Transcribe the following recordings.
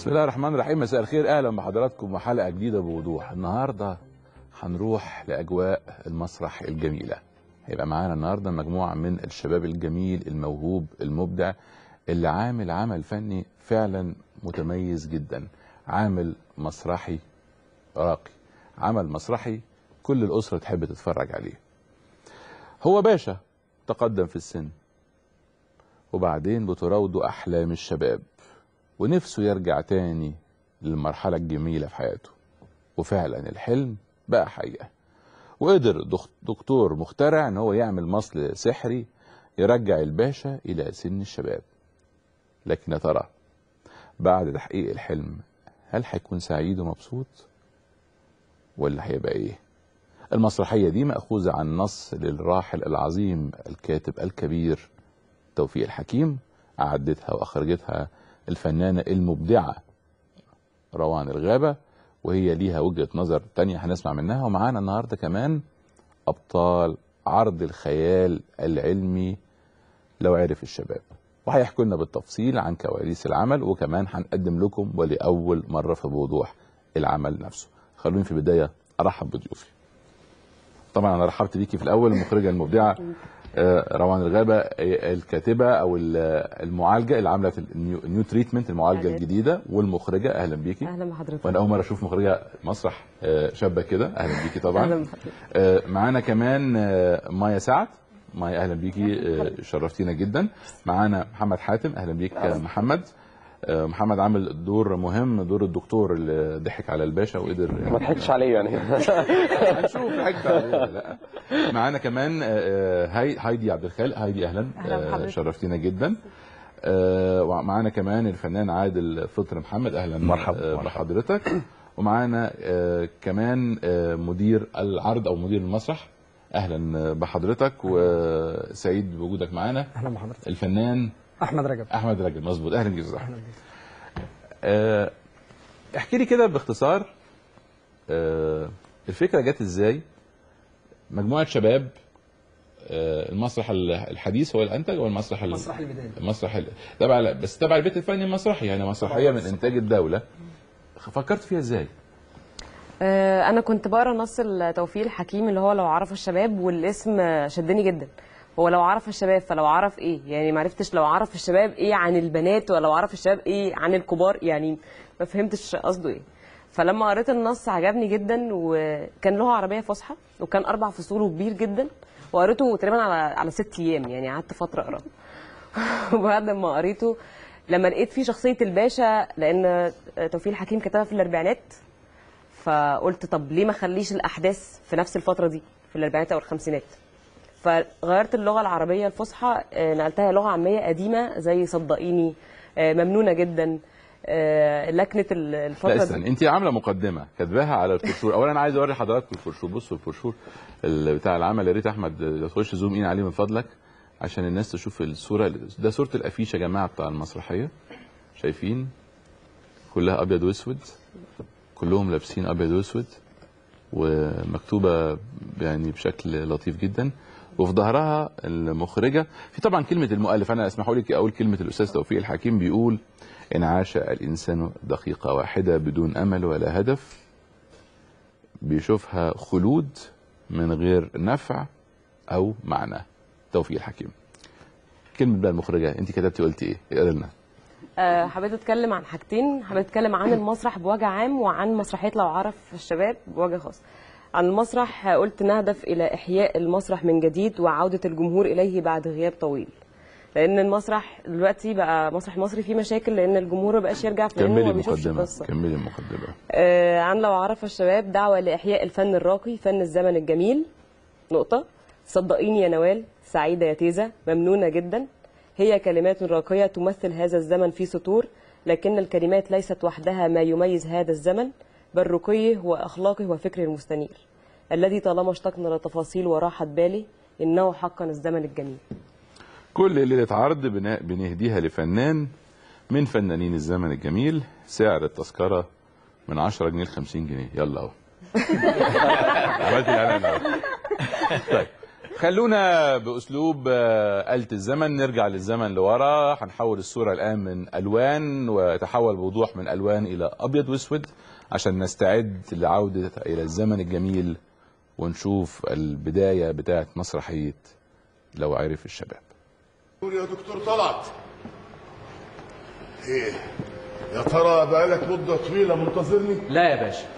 بسم الله الرحمن الرحيم مساء الخير اهلا بحضراتكم وحلقه جديده بوضوح النهارده هنروح لاجواء المسرح الجميله هيبقى معانا النهارده مجموعه من الشباب الجميل الموهوب المبدع اللي عامل عمل فني فعلا متميز جدا عامل مسرحي راقي عمل مسرحي كل الاسره تحب تتفرج عليه هو باشا تقدم في السن وبعدين بتراوده احلام الشباب ونفسه يرجع تاني للمرحلة الجميلة في حياته وفعلا الحلم بقى حقيقة وقدر دخ- دكتور مخترع ان هو يعمل مصل سحري يرجع الباشا الى سن الشباب لكن يا ترى بعد تحقيق الحلم هل هيكون سعيد ومبسوط ولا هيبقى ايه المسرحية دي مأخوذة عن نص للراحل العظيم الكاتب الكبير توفيق الحكيم أعدتها وأخرجتها الفنانة المبدعة روان الغابة وهي ليها وجهة نظر تانية هنسمع منها ومعانا النهاردة كمان أبطال عرض الخيال العلمي لو عرف الشباب وهيحكوا لنا بالتفصيل عن كواليس العمل وكمان هنقدم لكم ولأول مرة في بوضوح العمل نفسه خلوني في البداية أرحب بضيوفي طبعا أنا رحبت بيكي في الأول المخرجة المبدعة آه، روان الغابة آه، الكاتبة أو ال- المعالجة اللي عاملة النيو, النيو تريتمنت المعالجة أهلاً. الجديدة والمخرجة أهلا بيكي اهلا بحضرتك وانا اول مره اشوف مخرجه مسرح آه، شابه كده اهلا بيكي اهلا طبعا بحضرتك آه، معانا كمان آه، مايا سعد مايا اهلا بيكي آه، شرفتينا جدا معانا محمد حاتم اهلا بيك يا محمد آه، محمد عامل دور مهم دور الدكتور اللي ضحك على الباشا وقدر ما ضحكتش عليه يعني هنشوف ضحكت عليه ولا لا معانا كمان آه، آه، هاي هايدي عبد الخالق هايدي اهلا أهلا آه، بحضرتك. شرفتينا جدا آه، ومعانا كمان الفنان عادل فطر محمد اهلا مرحبا، آه، مرحبا. بحضرتك ومعانا آه، كمان آه، مدير العرض او مدير المسرح اهلا بحضرتك وسعيد بوجودك معانا اهلا بحضرتك الفنان احمد رجب احمد رجب مظبوط اهلا بيك يا أستاذ أحمد. اهلا بيك آه، احكي لي كده باختصار آه، الفكره جت ازاي مجموعه شباب آه، المسرح الحديث هو الانتج ولا المسرح ال- مسرح البدايه المسرح ال- تبع بس تبع البيت الفني المسرحي يعني مسرحيه من انتاج الدوله فكرت فيها ازاي؟ آه، انا كنت بقرا نص توفيق الحكيم اللي هو لو عرف الشباب والاسم آه، شدني جدا هو لو عرف الشباب فلو عرف ايه يعني ما عرفتش لو عرف الشباب ايه عن البنات ولو عرف الشباب ايه عن الكبار يعني ما فهمتش قصده ايه فلما قريت النص عجبني جدا وكان لغه عربيه فصحى وكان اربع فصول وكبير جدا وقريته تقريبا على على ست ايام يعني قعدت فتره اقراه وبعد ما قريته لما لقيت فيه شخصيه الباشا لان توفيق الحكيم كتبها في الاربعينات فقلت طب ليه ما اخليش الاحداث في نفس الفتره دي في الاربعينات او الخمسينات فغيرت اللغه العربيه الفصحى آه، نقلتها لغه عاميه قديمه زي صدقيني آه، ممنونه جدا آه، لكنه ال- لا الفتره دي استنى انت عامله مقدمه كاتباها على البروشور اولا انا عايز اوري حضراتكم البروشور بصوا البروشور ال- بتاع العمل يا ريت احمد لو تخش زوم ان عليه من فضلك عشان الناس تشوف الصوره ده صوره الافيش يا جماعه بتاع المسرحيه شايفين كلها ابيض واسود كلهم لابسين ابيض واسود ومكتوبه يعني بشكل لطيف جدا وفي ظهرها المخرجه في طبعا كلمه المؤلف انا اسمحوا لي اقول كلمه الاستاذ توفيق الحكيم بيقول ان عاش الانسان دقيقه واحده بدون امل ولا هدف بيشوفها خلود من غير نفع او معنى توفيق الحكيم كلمه بقى المخرجه انت كتبتي قلتي ايه؟ اقرا لنا آه، حبيت اتكلم عن حاجتين حبيت اتكلم عن المسرح بوجه عام وعن مسرحيه لو عرف الشباب بوجه خاص عن المسرح آه، قلت نهدف الى احياء المسرح من جديد وعوده الجمهور اليه بعد غياب طويل لان المسرح دلوقتي بقى مسرح مصري فيه مشاكل لان الجمهور ما بقاش يرجع في لانه كملي ما بيشوفش المقدمه القصه كملي المقدمه آه، عن لو عرف الشباب دعوة لإحياء الفن الراقي فن الزمن الجميل نقطة صدقيني يا نوال سعيدة يا تيزة ممنونة جدا هي كلمات راقية تمثل هذا الزمن في سطور لكن الكلمات ليست وحدها ما يميز هذا الزمن بل رقيه وأخلاقه وفكره المستنير الذي طالما اشتقنا لتفاصيل وراحة بالي إنه حقا الزمن الجميل كل ليله عرض بنا- بنهديها لفنان من فنانين الزمن الجميل سعر التذكره من 10 جنيه ل 50 جنيه يلا اهو عملت الاعلان اهو طيب خلونا باسلوب آه، آلة الزمن نرجع للزمن لورا هنحول الصوره الان من الوان وتحول بوضوح من الوان الى ابيض واسود عشان نستعد لعوده الى الزمن الجميل ونشوف البدايه بتاعه مسرحيه لو عرف الشباب قول يا دكتور طلعت ايه يا ترى بقالك مدة طويلة منتظرني؟ لا يا باشا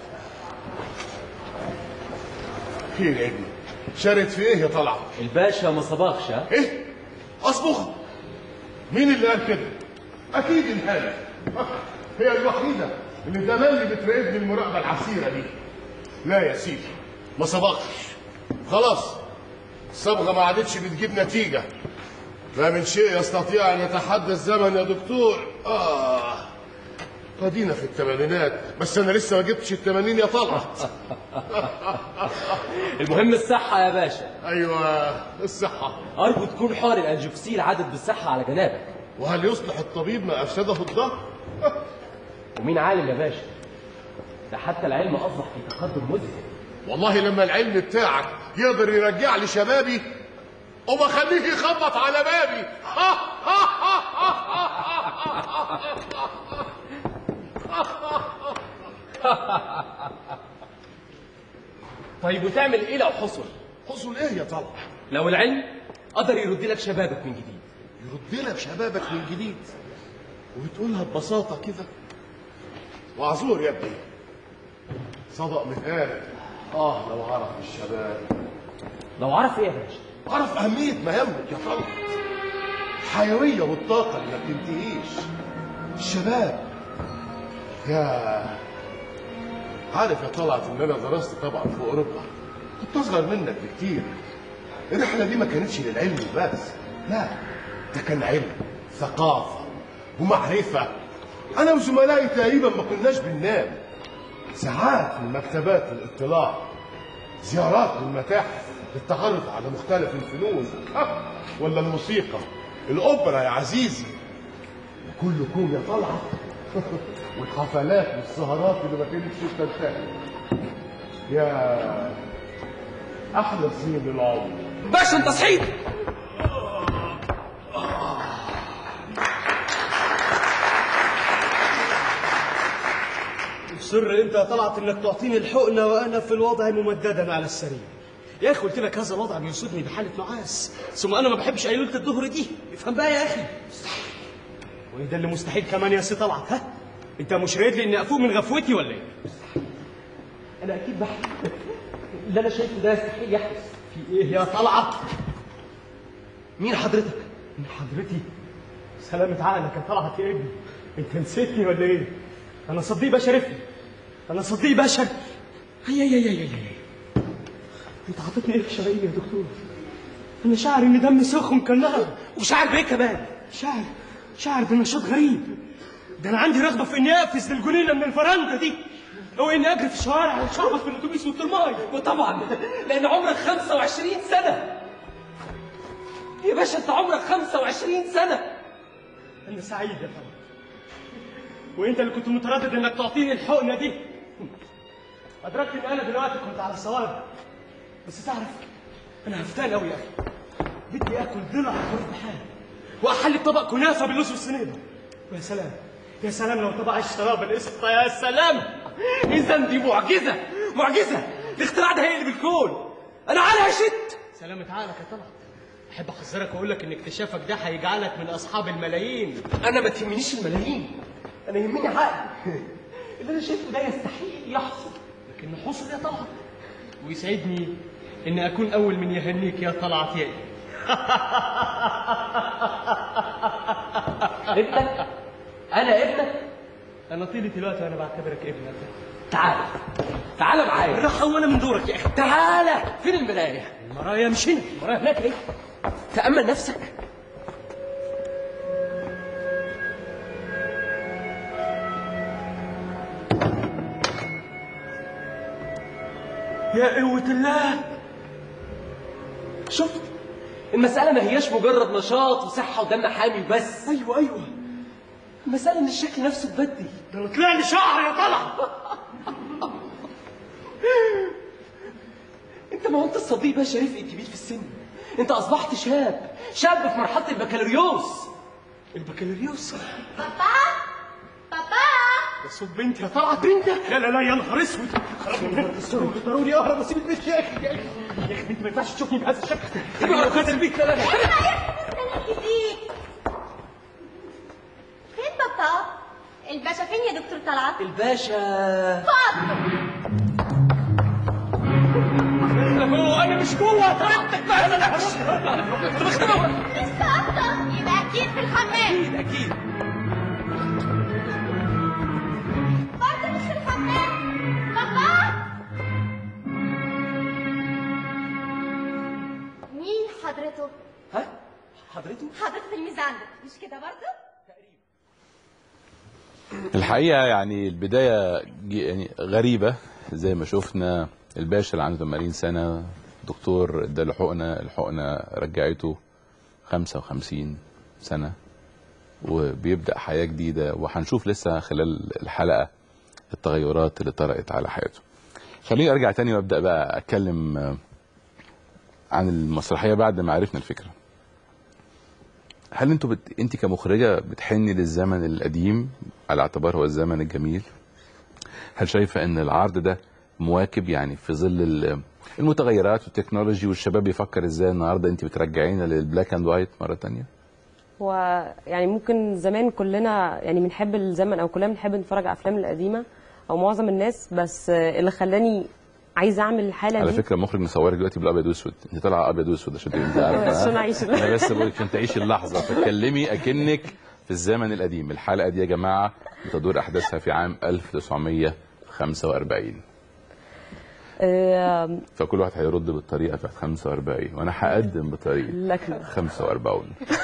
خير يا ابني شارت في ايه يا طلعت؟ الباشا ما صباغش ها؟ ايه؟ اصبغ مين اللي قال كده؟ اكيد الهانة هي الوحيدة اللي تملي بتراقبني المراقبة العسيرة دي لا يا سيدي ما صبغتش خلاص الصبغة ما عادتش بتجيب نتيجة ما من شيء يستطيع ان يتحدى الزمن يا دكتور اه قدينا في الثمانينات بس انا لسه ما جبتش الثمانين يا طلعت المهم الصحة يا باشا ايوه الصحة أرجو تكون حار الأنجوكسيل عدد بالصحة على جنابك وهل يصلح الطبيب ما افسده الظهر ومين عالم يا باشا ده حتى العلم أصبح في تقدم مذهل والله لما العلم بتاعك يقدر يرجع لي شبابي وبخليه يخبط على بابي طيب وتعمل إيه لو حصل؟ حصل ايه يا طلع لو العلم قدر يرد لك شبابك من جديد يرد لك شبابك من جديد وبتقولها ببساطة كده معذور يا ابني صدق من قال اه لو عرف الشباب لو عرف إيه يا باشا؟ عرف أهمية مهامك يا طلعت الحيوية والطاقة اللي ما بتنتهيش الشباب يا عارف يا طلعت إن أنا درست طبعا في أوروبا كنت أصغر منك بكتير الرحلة دي ما كانتش للعلم بس لا ده كان علم ثقافة ومعرفة أنا وزملائي تقريبا ما كناش بننام ساعات في المكتبات للاطلاع زيارات للمتاحف للتعرف على مختلف الفنون ها، ولا الموسيقى الأوبرا يا عزيزي وكلكم يا طلعة والحفلات والسهرات اللي ما كانتش تنتهي يا أحلى سنين العمر باشا أنت صحيت سر انت طلعت انك تعطيني الحقنه وانا في الوضع ممددا على السرير يا اخي قلت لك هذا الوضع بيصيبني بحاله نعاس ثم انا ما بحبش ايلوله الظهر دي افهم بقى يا اخي مستحيل وايه ده اللي مستحيل كمان يا سي طلعت ها انت مش رايد لي اني افوق من غفوتي ولا ايه أنا أكيد بحلم اللي أنا شايفه ده يستحيل يحدث في ايه يا طلعت مين حضرتك من حضرتي سلامة عقلك يا طلعت يا ابني انت نسيتني ولا ايه انا صديق بشر ابني انا صديق بشر هي هي هي هي هي انت عطيتني ايه في شراييني يا دكتور انا شاعر ان دمي سخن كالنار وشاعر بايه كمان شاعر شاعر بنشاط غريب ده انا عندي رغبه في اني اقفز للجنينه من الفرنده دي او اني اجري في الشوارع وشعبط في الاتوبيس والترماي وطبعا لأن عمرك 25 سنة يا باشا أنت عمرك 25 سنة أنا سعيد يا فندم وأنت اللي كنت متردد إنك تعطيني الحقنة دي أدركت إن أنا دلوقتي كنت على الصواب بس تعرف أنا هفتان أوي يا أخي بدي آكل ضلع خروف بحالي وأحلي طبق كنافة باللوز والسنيبة ويا سلام يا سلام لو طبق عيش شراب القشطة يا سلام إذا دي معجزة معجزة الاختراع ده هيقلب الكون أنا على شت سلامة عقلك يا طلعت أحب أحذرك وأقول لك إن اكتشافك ده هيجعلك من أصحاب الملايين أنا ما تهمنيش الملايين أنا يهمني عقلي اللي أنا شايفه ده يستحيل يحصل لكن حصل يا طلعت ويسعدني إن أكون أول من يهنيك يا طلعت يا ابنك أنا ابنك أنا طيلة الوقت وأنا بعتبرك ابنك تعال تعال معايا بالراحة وأنا من دورك يا أخي تعال فين المراية المرايا مش هنا المرايا هناك إيه تأمل نفسك يا قوة الله شفت المسألة ما هياش مجرد نشاط وصحة ودم حامي بس أيوه أيوه المسألة إن الشكل نفسه اتبدل ده أنا طلع لي شعر يا طلع أنت ما هو أنت الصديق بقى شريف الكبير في السن انت اصبحت شاب شاب في مرحله البكالوريوس البكالوريوس بابا بابا ده صوت بنتي يا طلعت بنتك لا لا لا يا نهار اسود ضروري اهرب واسيب البيت يا اخي يا اخي يا اخي بنتي ما ينفعش تشوفني بهذا الشكل حبيبي لو كانت البيت لا لا لا انا جديد فين بابا الباشا فين يا دكتور طلعت الباشا فاضل هو انا مش جوه طريقتك بقى انا انت مختبر لسه اصلا يبقى اكيد في الحمام اكيد اكيد برضه مش في الحمام بابا مين حضرته ها حضرته حضرته تلميذ عندك مش كده برضه الحقيقه يعني البدايه ج- يعني غريبه زي ما شفنا الباشا اللي عنده 80 سنه دكتور اداله حقنه الحقنه رجعته 55 سنه وبيبدا حياه جديده وهنشوف لسه خلال الحلقه التغيرات اللي طرأت على حياته خليني ارجع تاني وابدا بقى اتكلم آه، عن المسرحيه بعد ما عرفنا الفكره هل انتوا بت... انت كمخرجه بتحني للزمن القديم على اعتبار هو الزمن الجميل هل شايفه ان العرض ده مواكب يعني في ظل ال- المتغيرات والتكنولوجي والشباب بيفكر ازاي النهارده انت بترجعينا للبلاك اند وايت مره تانية هو يعني ممكن زمان كلنا يعني بنحب الزمن او كلنا بنحب نتفرج على الافلام القديمه او معظم الناس بس اللي خلاني عايزه اعمل الحاله على دي فكره مخرج مصورك دلوقتي بالابيض واسود انت طالعه ابيض واسود عشان تبقى انت عارفه عشان ها؟ أعيش ال- انا بس بقول عشان تعيشي اللحظه فتكلمي اكنك في الزمن القديم الحلقه دي يا جماعه بتدور احداثها في عام 1945 آه، فكل واحد هيرد بالطريقه بتاعت 45 وانا هقدم بطريقه لكنه 45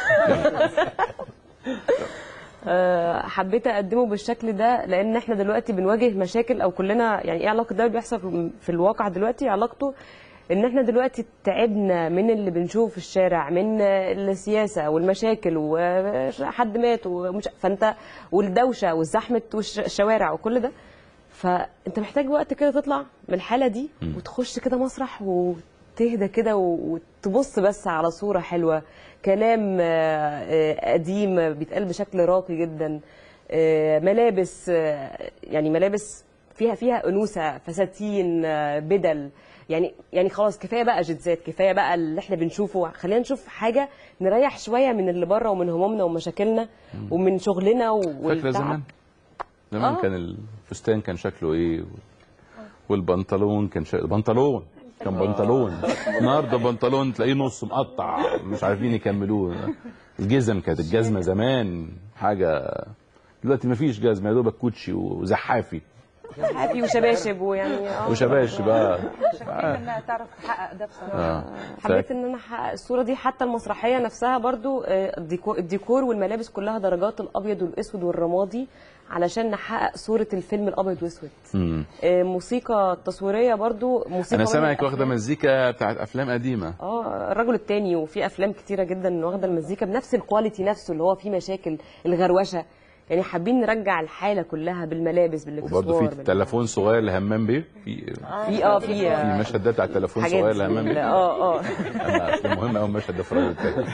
آه، حبيت اقدمه بالشكل ده لان احنا دلوقتي بنواجه مشاكل او كلنا يعني ايه علاقه ده اللي بيحصل في- في الواقع دلوقتي علاقته ان احنا دلوقتي تعبنا من اللي بنشوفه في الشارع من السياسه والمشاكل وحد مات ومش فانت والدوشه والزحمه والشوارع وكل ده فانت محتاج وقت كده تطلع من الحاله دي وتخش كده مسرح وتهدى كده وتبص بس على صوره حلوه كلام آه، آه، قديم بيتقال بشكل راقي جدا آه، ملابس آه، يعني ملابس فيها فيها انوثه فساتين آه، بدل يعني يعني خلاص كفايه بقى جيتزات كفايه بقى اللي احنا بنشوفه خلينا نشوف حاجه نريح شويه من اللي بره ومن همومنا ومشاكلنا ومن شغلنا فاكره والتعب زمان زمان آه. كان الفستان كان شكله ايه والبنطلون كان شكله بنطلون كان بنطلون النهارده بنطلون تلاقيه نص مقطع مش عارفين يكملوه الجزم كانت الجزمه زمان حاجه دلوقتي مفيش جزمه يا دوبك كوتشي وزحافي حافي وشباشب ويعني اه وشباش بقى انها تعرف تحقق ده بصراحه اه حبيت ان انا احقق الصوره دي حتى المسرحيه نفسها برضو آه، الديكور, الديكور والملابس كلها درجات الابيض والاسود والرمادي علشان نحقق صوره الفيلم الابيض واسود مم. آه، موسيقى التصويريه برضو موسيقى انا من سامعك الأفلام- واخده مزيكا بتاعت افلام قديمه اه الرجل التاني وفي افلام كتيره جدا واخده المزيكا بنفس الكواليتي نفسه اللي هو فيه مشاكل الغروشه يعني حابين نرجع الحاله كلها بالملابس بالاكسسوار وبرضه في بال- تليفون صغير لهمام بيه في في اه في في آه، مشهد ده بتاع التليفون حاجات صغير لهمام بيه اه اه انا اصل مهم قوي المشهد ده في الراجل التاني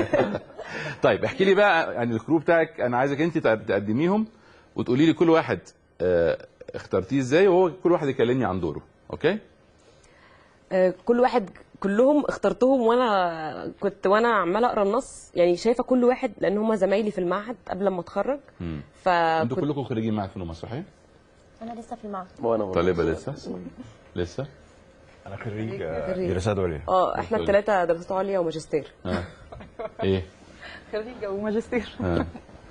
طيب احكي لي بقى يعني الكرو بتاعك انا عايزك انت تقدميهم وتقولي لي كل واحد آه، اخترتيه ازاي وهو كل واحد يكلمني عن دوره اوكي آه، كل واحد كلهم اخترتهم وانا كنت وانا عماله اقرا النص يعني شايفه كل واحد لان هم زمايلي في المعهد قبل ما اتخرج انتوا فكنت كلكم خريجين معهد فنون مسرحيه انا لسه في المعهد وانا برضه. طالبه لسه لسه انا خريج خريج. دراسات عليا اه احنا الثلاثه دراسات عليا وماجستير ها ايه خريجه وماجستير ها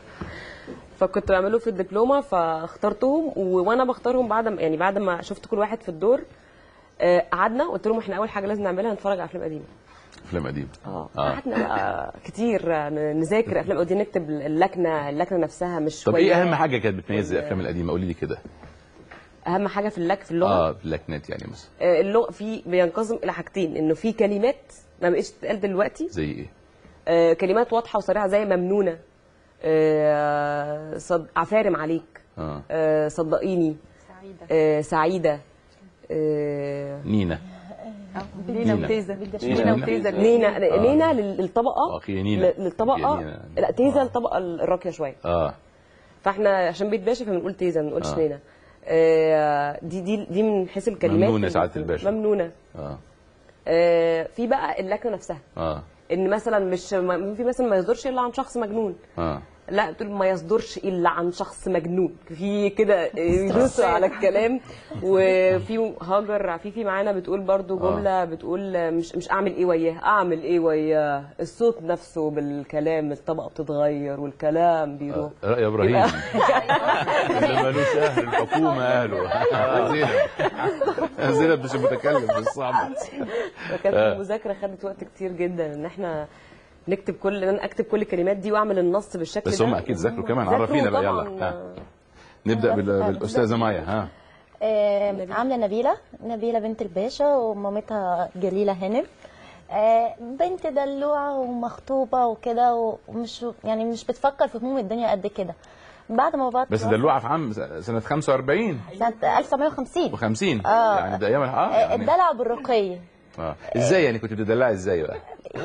فكنت بعمله في الدبلومه فاخترتهم و- وانا بختارهم بعد ما يعني بعد ما شفت كل واحد في الدور آه، قعدنا قلت لهم احنا اول حاجه لازم نعملها نتفرج على افلام قديمه افلام قديمه اه آه. قعدنا بقى كتير آه، نذاكر افلام قديمه نكتب اللكنه اللكنه نفسها مش طب شويه ايه اهم حاجه كانت بتميز الافلام القديمه قولي لي كده اهم حاجه في اللك في اللغه اه اللكنات يعني مثلا آه، اللغه في بينقسم الى حاجتين انه في كلمات ما بقتش تتقال دلوقتي زي ايه آه، كلمات واضحه وصريحه زي ممنونه آه، صد... عفارم عليك اه آه، صدقيني سعيده آه، سعيده آه، نينا لينا نينا. وتيزا نينا. لينا وتيزا لينا آه. لينا لل- للطبقه اخي نينا ل- للطبقه أخي نينا. لا تيزا الطبقه الراقيه شويه اه فاحنا عشان بيت باشا فبنقول تيزا ما بنقولش آه. لينا آه، دي دي دي من حيث الكلمات ممنونة سعادة الباشا. ممنونه اه آه، في بقى اللكنه نفسها اه ان مثلا مش ما- في مثلا ما يصدرش الا عن شخص مجنون اه لا تقول ما يصدرش الا عن شخص مجنون في كده يدوسوا على الكلام وفي هاجر عفيفي معانا بتقول برضو جمله بتقول مش مش اعمل ايه وياه اعمل ايه وياه الصوت نفسه بالكلام الطبقه بتتغير والكلام بيروح لا يا ابراهيم ده ملوش اهل الحكومه اهله زينب زينب مش المتكلم في الصعب فكانت المذاكره خدت وقت كتير جدا ان احنا نكتب كل ان انا اكتب كل الكلمات دي واعمل النص بالشكل بس ده هم اكيد ذاكروا كمان ذاكروا عرفينا بقى طبعاً. يلا ها. نبدا بال- بالاستاذه مايا ها آه، عامله نبيله نبيله بنت الباشا ومامتها جليله هانم آه، بنت دلوعه ومخطوبه وكده ومش يعني مش بتفكر في هموم الدنيا قد كده بعد ما بابا بس دلوعه في عام سنه 45 سنه 1950 و50 آه. يعني ده ايام اه آه، يعني الدلع بالرقي اه ازاي يعني كنت بتدلعي ازاي بقى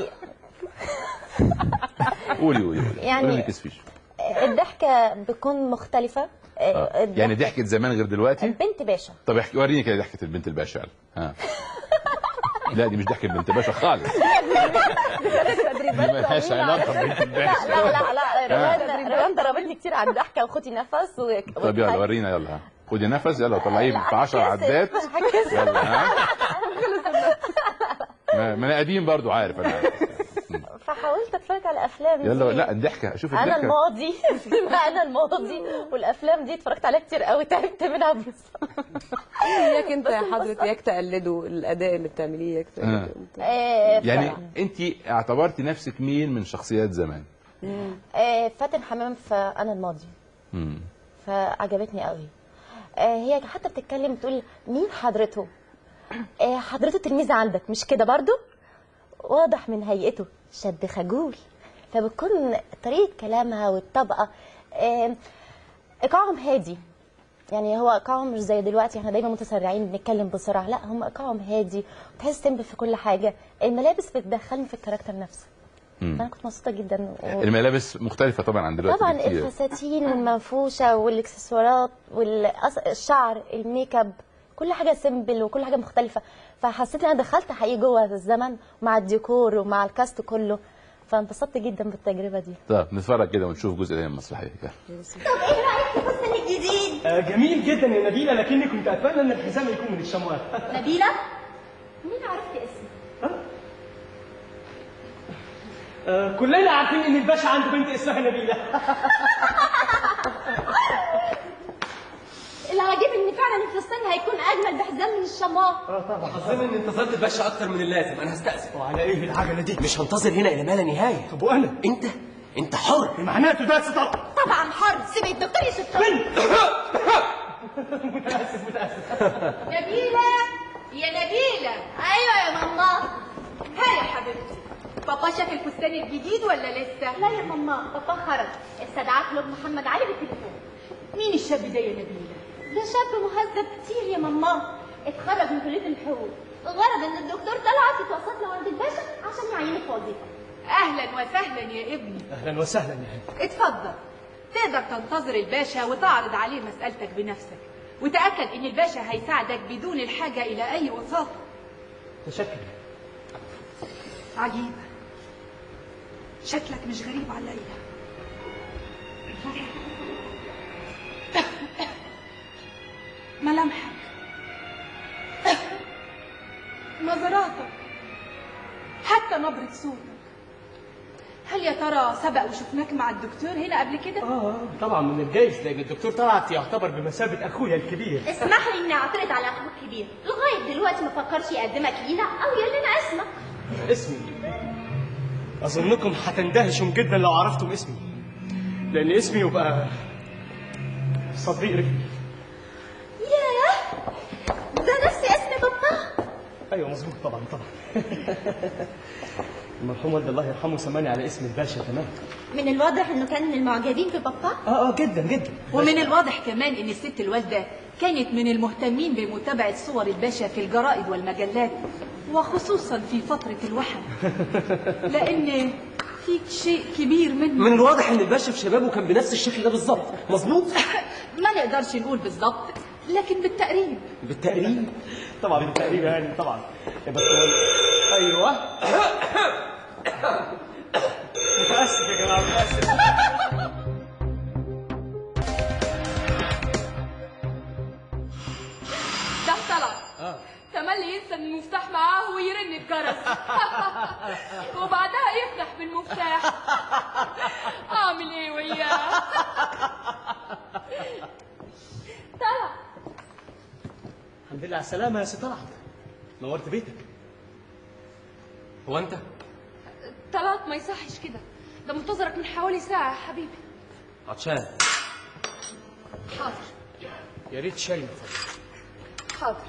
قولي قولي قولي يعني- قولي ما تكسفيش الضحكه بتكون مختلفه آه، آه. الضحك- يعني ضحكه زمان غير دلوقتي بنت باشا طب احكي وريني كده ضحكه البنت الباشا يلا. ها لا دي مش ضحكه بنت باشا خالص دي ملهاش علاقه ببنت الباشا لا لا لا روان روان ضربتني كتير على الضحكه وخدي نفس و... طب يلا ورينا يلا ها خدي نفس يلا طلعيه في 10 عدات يلا ها ما ما انا قديم برضو عارف انا عارف. فحاولت اتفرج على افلام يلا دي. لا الضحكه شوف انا الضحكه الماضي بما انا الماضي والافلام دي اتفرجت عليها كتير قوي تعبت منها بس اياك انت يا حضرتك اياك تقلده الاداء اللي بتعمليه اياك آه. تقلده انت. آه، ف- يعني انت اعتبرتي نفسك مين من شخصيات زمان آه، فاتن حمام في انا الماضي مم. فعجبتني قوي آه، هي حتى بتتكلم بتقول مين حضرته آه، حضرته تلميذ عندك مش كده برضو واضح من هيئته شاب خجول فبتكون طريقة كلامها والطبقة آه، إيقاعهم هادي يعني هو إيقاعهم مش زي دلوقتي احنا دايما متسرعين بنتكلم بسرعة لا هم إيقاعهم هادي وتحس تنبه في كل حاجة الملابس بتدخلني في الكاركتر نفسه مم. فأنا كنت مبسوطة جدا و... الملابس مختلفة طبعا عن دلوقتي طبعا بكتير. الفساتين والمنفوشه والاكسسوارات والشعر الميك اب كل حاجه سيمبل وكل حاجه مختلفه فحسيت ان انا دخلت حقيقي جوه الزمن مع الديكور ومع الكاست كله فانبسطت جدا بالتجربه دي طب نتفرج كده ونشوف جزء تاني من المسرحية كده طب ايه رايك في الفستان الجديد آه، جميل جدا يا نبيله لكني كنت اتمنى ان الحزام يكون من الشموال نبيله مين عرفت اسمي آه، كلنا عارفين ان الباشا عنده بنت اسمها نبيله اللي عاجبني ان فعلا الفستان هيكون اجمل بحزام من الشمار حظنا ان انتظرت الباشا اكتر من اللازم انا هستأذن وعلى ايه العجله دي مش هنتظر هنا الى ما لا نهايه طب وانا انت انت حر معناته ده طبعا طبعا حر سيب الدكتور يشطر متاسف متاسف نبيله يا نبيله ايوه يا ماما ها يا حبيبتي بابا شاف الفستان الجديد ولا لسه لا يا ماما بابا خرج استدعى له محمد علي بالتليفون مين الشاب ده يا نبيله ده شاب مهذب كتير يا ماما اتخرج من كليه الحقوق غرض ان الدكتور طلعت يتوسط له عند الباشا عشان يعينه في وظيفه اهلا وسهلا يا ابني اهلا وسهلا يعني اتفضل تقدر تنتظر الباشا وتعرض عليه مسألتك بنفسك وتأكد ان الباشا هيساعدك بدون الحاجة الى اي وساطة تشكر عجيبة شكلك مش غريب عليا ملامحك نظراتك حتى نبرة صوتك هل يا ترى سبق وشفناك مع الدكتور هنا قبل كده؟ اه طبعا من الجايز لان الدكتور طلعت يعتبر بمثابه اخويا الكبير اسمح لي اني اعترض على اخوك الكبير لغايه دلوقتي ما فكرش يقدمك لينا او يقول لنا اسمك اسمي اظنكم هتندهشوا جدا لو عرفتم اسمي لان اسمي يبقى صديق رجلي ياه ده نفس اسم بابا ايوه مظبوط طبعا طبعا المرحوم والد الله يرحمه سماني على اسم الباشا تمام من الواضح انه كان من المعجبين ببابا اه اه جدا جدا ومن الواضح كمان ان الست الوالدة كانت من المهتمين بمتابعة صور الباشا في الجرائد والمجلات وخصوصا في فترة الوحل لأن فيك شيء كبير منه من الواضح ان الباشا في شبابه كان بنفس الشكل ده بالظبط مظبوط ما نقدرش نقول بالظبط لكن بالتقريب بالتقريب طبعا بالتقريب يعني طبعا بس هو ايوه متاسف يا جماعه متاسف ده طلع تملي ينسى إن المفتاح معاه ويرن الجرس وبعدها يفتح بالمفتاح اعمل ايه وياه طلع الحمد لله على السلامه يا سي طلعت نورت بيتك هو انت طلعت ما يصحش كده ده منتظرك من حوالي ساعة يا حبيبي عطشان حاضر يا ريت شاي من فضلك حاضر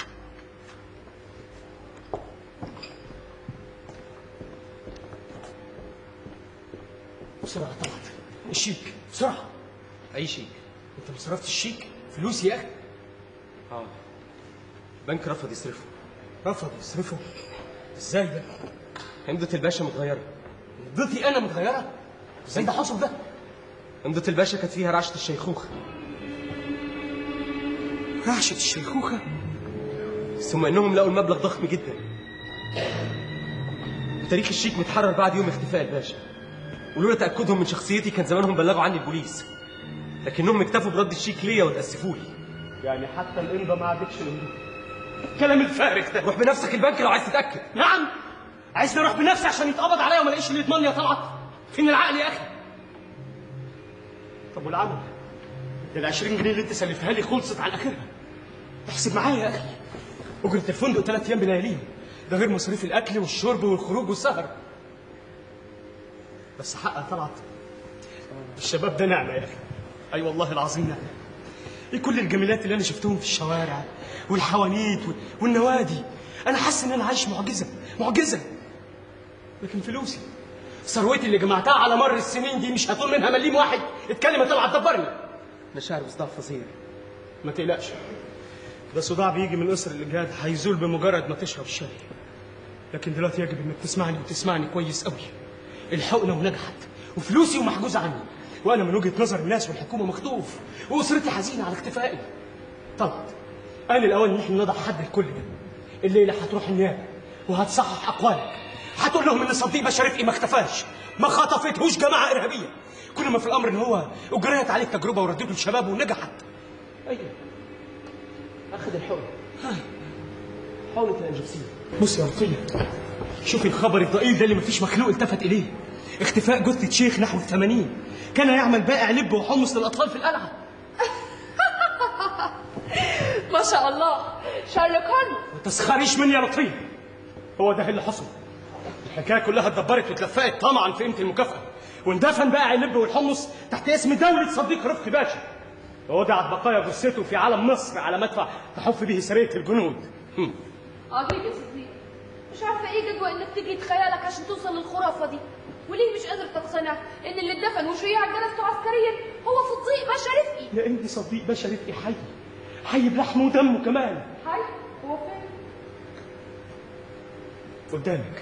بسرعه طلعت الشيك بسرعه اي شيء انت ما صرفتش الشيك فلوس يا اخي اه البنك رفض يصرفه رفض يصرفه ازاي ده امضة الباشا متغيرة ضدي انا متغيره ازاي ده حصل ده امضة الباشا كانت فيها رعشة الشيخوخة رعشه الشيخوخه ثم انهم لقوا المبلغ ضخم جدا وتاريخ الشيك متحرر بعد يوم اختفاء الباشا ولولا تاكدهم من شخصيتي كان زمانهم بلغوا عني البوليس لكنهم اكتفوا برد الشيك ليا وتاسفوا لي يعني حتى الامضه ما عادتش الامضه الكلام الفارغ ده روح بنفسك البنك لو عايز تتاكد نعم عايزني اروح بنفسي عشان يتقبض عليا وما الاقيش اللي يضمني يا طلعت فين العقل يا اخي طب والعمل ده ال 20 جنيه اللي انت سلفتها لي خلصت على اخرها احسب معايا يا اخي اجره الفندق ثلاث ايام بلياليهم ده غير مصاريف الاكل والشرب والخروج والسهر بس حقها طلعت الشباب ده نعمه يا اخي اي والله العظيم نعمه ايه كل الجميلات اللي انا شفتهم في الشوارع والحوانيت وال- والنوادي انا حاسس ان انا عايش معجزه معجزه لكن فلوسي ثروتي اللي جمعتها على مر السنين دي مش هطول منها مليم واحد اتكلم طلع تدبرني انا شاعر بصداع فظيع ما تقلقش ده صداع بيجي من قصر الاجهاد هيزول بمجرد ما تشرب الشاي لكن دلوقتي يجب انك تسمعني وتسمعني كويس قوي الحقنه ونجحت وفلوسي ومحجوزه عني وانا من وجهه نظر الناس والحكومه مخطوف واسرتي حزينه على اكتفائي طلعت انا الاول ان احنا نضع حد لكل ده الليله هتروح النيابه وهتصحح اقوالك هتقول لهم ان صديق باشا رفقي ما اختفاش ما خطفتهوش جماعه ارهابيه كل ما في الامر ان هو اجريت عليه التجربه وردته للشباب ونجحت ايوه اخذ الحقنه حقنه الانجكسين بص يا رقية شوفي الخبر الضئيل ده اللي مفيش مخلوق التفت اليه اختفاء جثة شيخ نحو الثمانين كان يعمل بائع لب وحمص للأطفال في القلعة ما شاء الله شارلوك هولمز ما تسخريش مني يا لطفية هو ده اللي حصل الحكاية كلها اتدبرت واتلفقت طمعا في قيمة المكافأة واندفن بائع اللب والحمص تحت اسم دولة صديق رفقي باشا ووضعت بقايا جثته في علم مصر على مدفع تحف به سرية الجنود هم. عجيب يا صديقي مش عارفه ايه جدوى انك تجري تخيلك عشان توصل للخرافه دي وليه مش قادر تقتنع ان اللي اتدفن وشيع جلسته عسكريا هو صديق باشا رفقي لأن صديق باشا رفقي حي حي بلحمه ودمه كمان هاي هو فين قدامك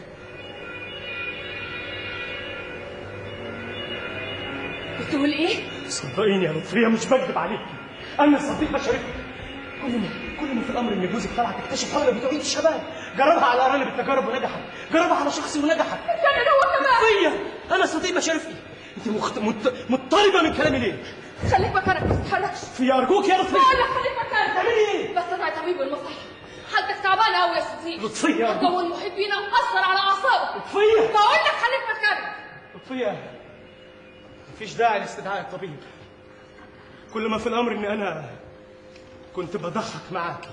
بتقول ايه صدقيني يا لطفية مش بكذب عليك أنا صديق بشري كل ما كل ما في الأمر إن جوزك طلع تكتشف حاجة بتعيد الشباب جربها على أرانب التجارب ونجحت جربها على شخصي ونجحت كان هو كمان لطفية أنا صديق بشرفي أنت مخت... مت... مضطربة من كلامي ليه؟ خليك مكانك ما تتحركش في أرجوك يا لطفية بقول لك خليك مكانك بتعملي إيه؟ بس انا طبيب المصحة حالتك تعبانه قوي يا صديقي لطفية أرجوك جو المحبين مأثر على اعصابك لطفية بقول لك خليك مكانك لطفية مفيش داعي لاستدعاء الطبيب كل ما في الأمر إن أنا كنت بضحك معاكي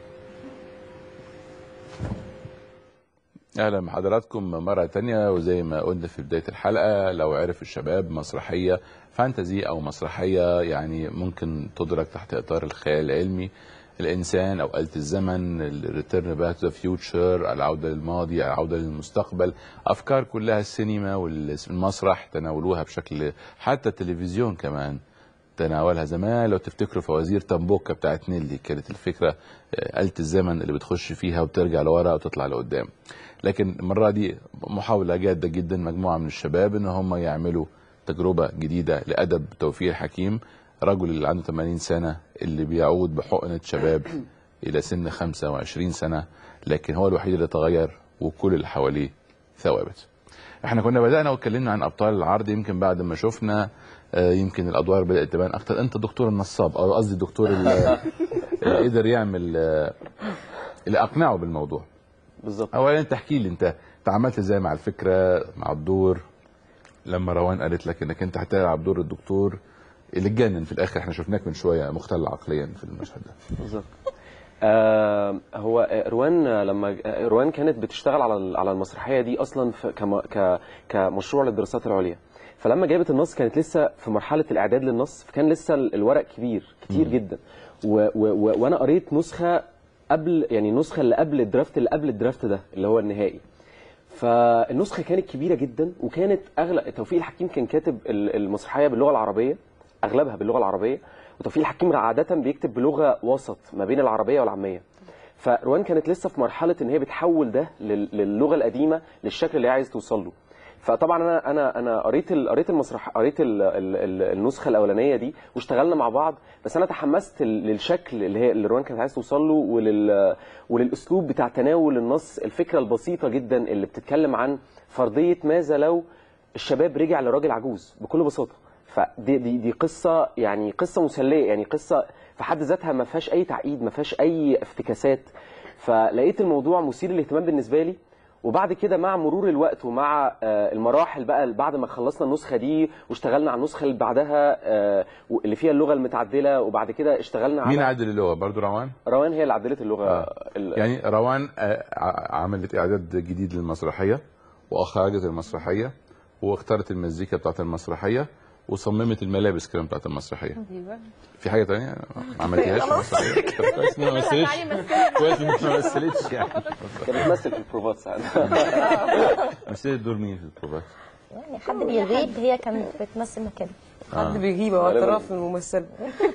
اهلا بحضراتكم مره تانية وزي ما قلنا في بدايه الحلقه لو عرف الشباب مسرحيه فانتزي او مسرحيه يعني ممكن تدرك تحت اطار الخيال العلمي الانسان او آلة الزمن الريتيرن باك تو ذا فيوتشر العوده للماضي العوده للمستقبل افكار كلها السينما والمسرح تناولوها بشكل حتى التلفزيون كمان تناولها زمان لو تفتكروا فوازير تامبوكا بتاعت نيلي كانت الفكره آه، آلة الزمن اللي بتخش فيها وبترجع لورا وتطلع لقدام لكن المره دي محاوله جاده جدا مجموعه من الشباب ان هم يعملوا تجربه جديده لادب توفيق حكيم رجل اللي عنده 80 سنه اللي بيعود بحقنه شباب الى سن 25 سنه لكن هو الوحيد اللي تغير وكل اللي حواليه ثوابت احنا كنا بدانا واتكلمنا عن ابطال العرض يمكن بعد ما شفنا آه، يمكن الادوار بدات تبان اكتر انت دكتور النصاب او قصدي الدكتور اللي اللي قدر يعمل آه، اللي اقنعه بالموضوع بالظبط اولا تحكي لي انت تعاملت ازاي مع الفكره مع الدور لما روان قالت لك انك انت هتلعب دور الدكتور اللي اتجنن في الاخر احنا شفناك من شويه مختل عقليا في المشهد ده بالظبط آه هو آه، روان آه، لما آه، روان كانت بتشتغل على ال- على المسرحيه دي اصلا في كم ك كمشروع للدراسات العليا فلما جابت النص كانت لسه في مرحله الاعداد للنص فكان لسه ال- الورق كبير كتير جدا و و و وانا قريت نسخه قبل يعني النسخه اللي قبل الدرافت اللي قبل الدرافت ده اللي هو النهائي فالنسخه كانت كبيره جدا وكانت اغلب توفيق الحكيم كان كاتب ال- المسرحيه باللغه العربيه اغلبها باللغه العربيه وتوفيق الحكيم عاده بيكتب بلغه وسط ما بين العربيه والعاميه فروان كانت لسه في مرحله ان هي بتحول ده لل- للغه القديمه للشكل اللي هي عايز توصل له فطبعا انا انا انا قريت ال- قريت المسرح قريت ال- ال- ال- النسخه الاولانيه دي واشتغلنا مع بعض بس انا تحمست ل- للشكل اللي هي اللي روان كانت عايز توصل له ولل وللاسلوب بتاع تناول النص الفكره البسيطه جدا اللي بتتكلم عن فرضيه ماذا لو الشباب رجع لراجل عجوز بكل بساطه فدي دي دي قصه يعني قصه مسليه يعني قصه في حد ذاتها ما فيهاش اي تعقيد ما فيهاش اي افتكاسات فلقيت الموضوع مثير للاهتمام بالنسبه لي وبعد كده مع مرور الوقت ومع آه، المراحل بقى بعد ما خلصنا النسخه دي واشتغلنا على النسخه اللي بعدها آه، اللي فيها اللغه المتعدله وبعد كده اشتغلنا على مين عدل اللغه برضو روان روان هي اللي عدلت اللغه آه. ال- يعني روان آه، ع- عملت اعداد جديد للمسرحيه واخرجت المسرحيه واختارت المزيكا بتاعت المسرحيه وصممت الملابس كمان بتاعت المسرحيه ايوه في حاجه تانية ما عملتيهاش في المسرحية؟ طب كويس إنها ما مثلتش كويس إنها ما مثلتش يعني كانت بتمثل في البروفات ساعات مثلت دور مين في البروفات؟ يعني حد بيغيب هي كانت بتمثل مكانه حد بيغيب او اعتراف من الممثل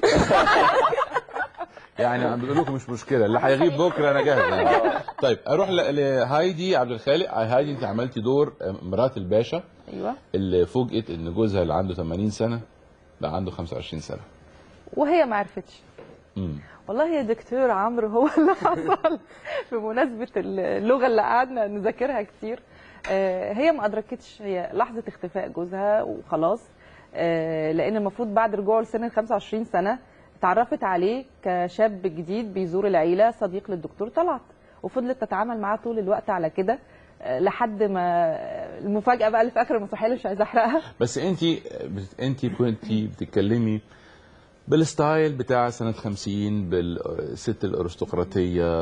يعني عم بيقول لكم مش مشكله اللي هيغيب بكره انا جاهز يعني. طيب اروح ل- لهايدي عبد الخالق هايدي انت عملتي دور مرات الباشا ايوه اللي فوجئت ان جوزها اللي عنده 80 سنه بقى عنده 25 سنه وهي ما عرفتش امم والله يا دكتور عمرو هو اللي حصل بمناسبة اللغة اللي قعدنا نذاكرها كتير آه، هي ما أدركتش هي لحظة اختفاء جوزها وخلاص آه، لأن المفروض بعد رجوعه لسن ال 25 سنة اتعرفت عليه كشاب جديد بيزور العيلة صديق للدكتور طلعت وفضلت تتعامل معاه طول الوقت على كده آه، لحد ما المفاجأة بقى اللي في آخر المسرحية اللي مش عايزة أحرقها بس انت بت- انت كنتي بتتكلمي بالستايل بتاع سنه 50 بالست الارستقراطيه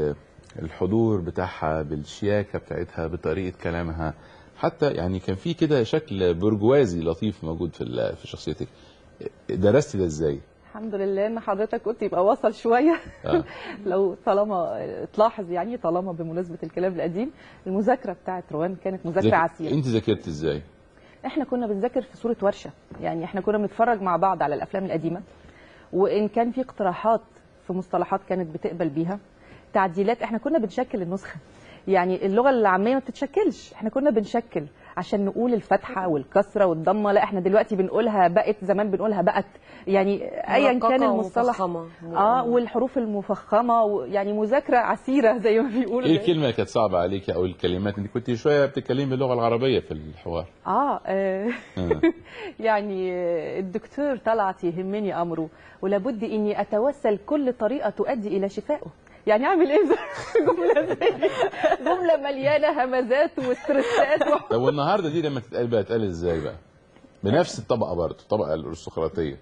بالحضور بتاعها بالشياكه بتاعتها بطريقه كلامها حتى يعني كان في كده شكل برجوازي لطيف موجود في ال- في شخصيتك درستي ده ازاي؟ الحمد لله ان حضرتك قلت يبقى وصل شويه آه. لو طالما تلاحظ يعني طالما بمناسبه الكلام القديم المذاكره بتاعت روان كانت مذاكره ذاك- عسيره انت ذاكرت ازاي؟ احنا كنا بنذاكر في صوره ورشه يعني احنا كنا بنتفرج مع بعض على الافلام القديمه وان كان في اقتراحات في مصطلحات كانت بتقبل بيها تعديلات احنا كنا بنشكل النسخه يعني اللغه العاميه ما بتتشكلش احنا كنا بنشكل عشان نقول الفتحه والكسره والضمه لا احنا دلوقتي بنقولها بقت زمان بنقولها بقت يعني ايا كان مرققة المصطلح ومفخمة. اه والحروف المفخمه و- يعني مذاكره عسيره زي ما بيقولوا ايه الكلمه اللي كانت صعبه عليكي او الكلمات انت كنت شويه بتتكلمي باللغه العربيه في الحوار اه, آه. آه. يعني آه، الدكتور طلعت يهمني امره ولابد اني اتوسل كل طريقه تؤدي الى شفائه يعني اعمل ايه في جمله زي دي جمله مليانه همزات وستريسات و... طب والنهارده دي لما تتقال بقى تتقال ازاي بقى؟ بنفس الطبقه برضه الطبقه الارستقراطيه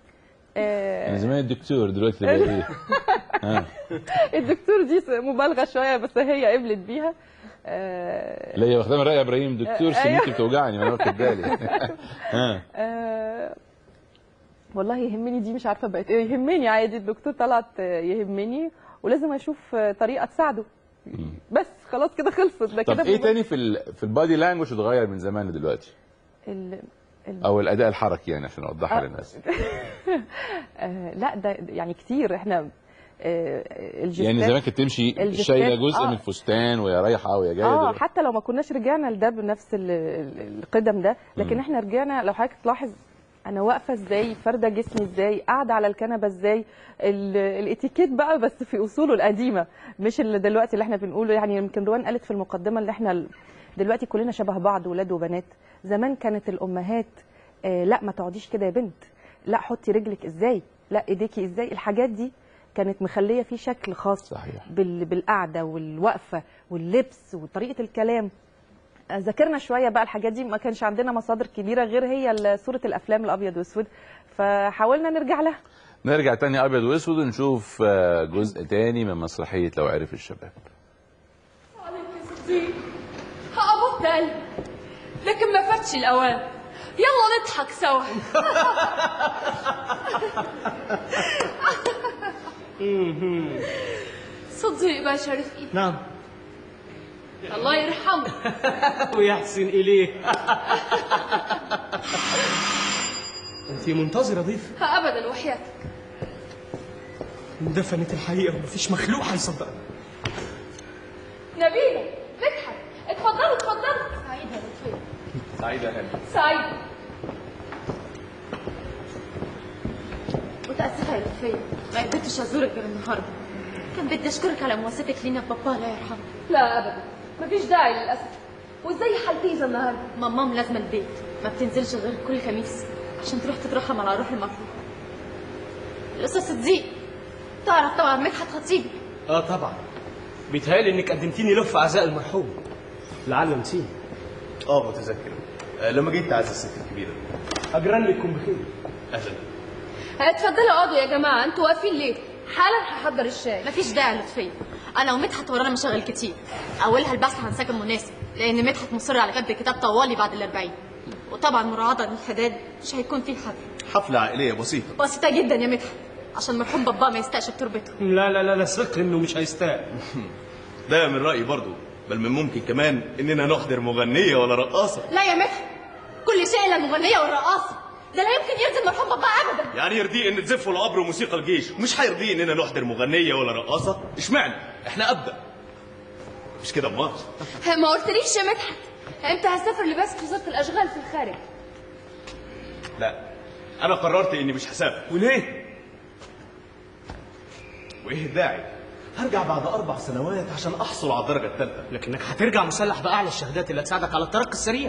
يعني آه زمان الدكتور دلوقتي تبقى ايه؟ ها الدكتور دي مبالغه شويه بس هي قبلت بيها آه لا هي واخدها من رأي ابراهيم دكتور أيوه. سميتي بتوجعني ما انا واخد بالي ها آه، والله يهمني دي مش عارفه بقت ايه يهمني عادي الدكتور طلعت آه، يهمني ولازم اشوف آه، طريقه تساعده بس خلاص كده خلصت ده طب كده ايه بم- تاني في ال... في البادي لانجوج اتغير من زمان لدلوقتي؟ ال... او الاداء الحركي يعني عشان اوضحها آه. للناس آه لا ده يعني كتير احنا آه الجستات يعني زمان كانت تمشي الجستات- شايله جزء آه. من الفستان وهي رايحه وهي جايه اه دلوقتي. حتى لو ما كناش رجعنا لده بنفس ال- ال- القدم ده لكن مم. احنا رجعنا لو حضرتك تلاحظ انا واقفه ازاي فارده جسمي ازاي قاعده على الكنبه ازاي ال- الاتيكيت بقى بس في اصوله القديمه مش اللي دلوقتي اللي احنا بنقوله يعني يمكن روان قالت في المقدمه اللي احنا ال- دلوقتي كلنا شبه بعض ولاد وبنات زمان كانت الامهات آه لا ما تقعديش كده يا بنت لا حطي رجلك ازاي لا ايديكي ازاي الحاجات دي كانت مخليه في شكل خاص صحيح بال... بالقعده والوقفه واللبس وطريقه الكلام آه، ذاكرنا شويه بقى الحاجات دي ما كانش عندنا مصادر كبيره غير هي ال- صوره الافلام الابيض والاسود فحاولنا نرجع لها نرجع تاني ابيض واسود ونشوف آه، جزء تاني من مسرحيه لو عرف الشباب عليك يا صديق هقبضت قلبي لكن ما فاتش الاوان يلا نضحك سوا صديق باشا رفقي نعم الله يرحمه ويحسن إليه أنت منتظرة ضيف ابدا وحياتك اندفنت الحقيقة ومفيش مخلوق هيصدقها نبيله مدحت اتفضلوا اتفضلوا سعيده لطفي سعيده هاني سعيده متأسفة يا لطفية ما قدرتش أزورك غير النهاردة كان بدي أشكرك على مواساتك لينا بابا الله يرحمه لا ابدا مفيش داعي للاسف وازاي حالتي النهارده ماما ملازمة البيت ما بتنزلش غير كل خميس عشان تروح تترحم على روح المرحوم الأستاذ صديق تعرف طبعا مدحت خطيبي اه طبعا بيتهيألي انك قدمتيني له في عزاء المرحوم لعل نسيت اه متذكر آه، لما جيت تعزي الست الكبيره اجران لكم بخير اهلا اتفضلوا اقعدوا يا جماعه انتوا واقفين ليه حالا هحضر الشاي مفيش داعي لطفية أنا ومدحت ورانا مشاغل كتير أولها البحث عن سكن مناسب لأن مدحت مصر على كتب كتاب طوالي بعد الأربعين وطبعا مراعاة للحداد مش هيكون فيه حفل حفله عائليه بسيطه بسيطة جدا يا مدحت عشان مرحوم بابا ما يستقشف تربته لا لا لا لا ثق انه مش هيستاهل ده من رايي برضو بل من ممكن كمان اننا نحضر مغنيه ولا رقاصه لا يا مدحت كل شيء إلا المغنية والرقاصة ده لا يمكن يرضي مرحوم بابا أبدا يعني يرضيه ان تزفوا القبر وموسيقى الجيش ومش هيرضيه اننا نحضر مغنيه ولا رقاصه اشمعنى احنا ابدا مش كده امال ما قلتليش يا مدحت امتى هسافر لبس وزاره الاشغال في الخارج لا انا قررت اني مش هسافر وليه وايه الداعي هرجع بعد اربع سنوات عشان احصل على الدرجه الثالثه لكنك هترجع مسلح باعلى الشهادات اللي هتساعدك على الترقي السريع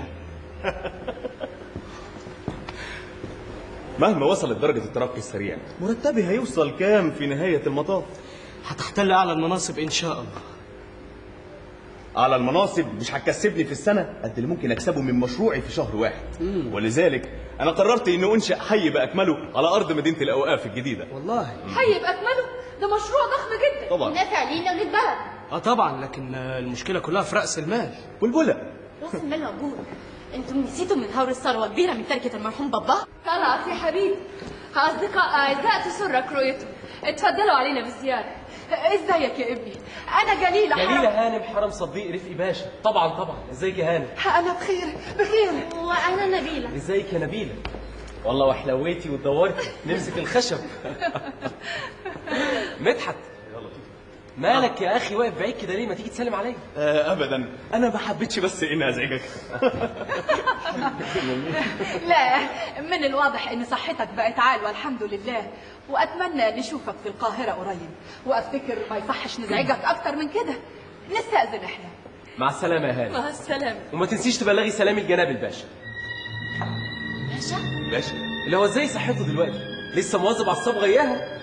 مهما وصلت درجه الترقي السريع مرتبي هيوصل كام في نهايه المطاف هتحتل اعلى المناصب ان شاء الله على المناصب مش هتكسبني في السنة قد اللي ممكن أكسبه من مشروعي في شهر واحد ولذلك أنا قررت إني أنشأ حي بأكمله على أرض مدينة الأوقاف الجديدة والله حي باكمله ده مشروع ضخم جدا طبعا نافع لينا وللبلد اه طبعا لكن آه، المشكله كلها في راس المال بلبلة راس المال موجود انتم نسيتوا من هور الثروة كبيرة من تركة المرحوم بابا طلعت يا حبيبي اصدقاء اعزاء تسرك رؤيتهم اتفضلوا علينا بالزياره ازيك يا ابني انا جليله حرام. جميلة هانم حرم صديق رفقي باشا طبعا طبعا ازيك يا هانم انا بخير بخير وأنا نبيلة ازيك يا نبيلة والله وحلويتي ودورتي نمسك الخشب مدحت مالك يا اخي واقف بعيد كده ليه ما تيجي تسلم عليا آه أبدا أنا ما حبيتش بس إني أزعجك لا من الواضح ان صحتك بقت عال والحمد لله واتمنى نشوفك في القاهره قريب وافتكر ما يصحش نزعجك اكتر من كده نستاذن احنا مع السلامة يا هانم مع السلامه وما تنسيش تبلغي سلامي لجناب الباشا باشا باشا اللي هو ازاي صحته دلوقتي لسه مواظب على الصبغه اياها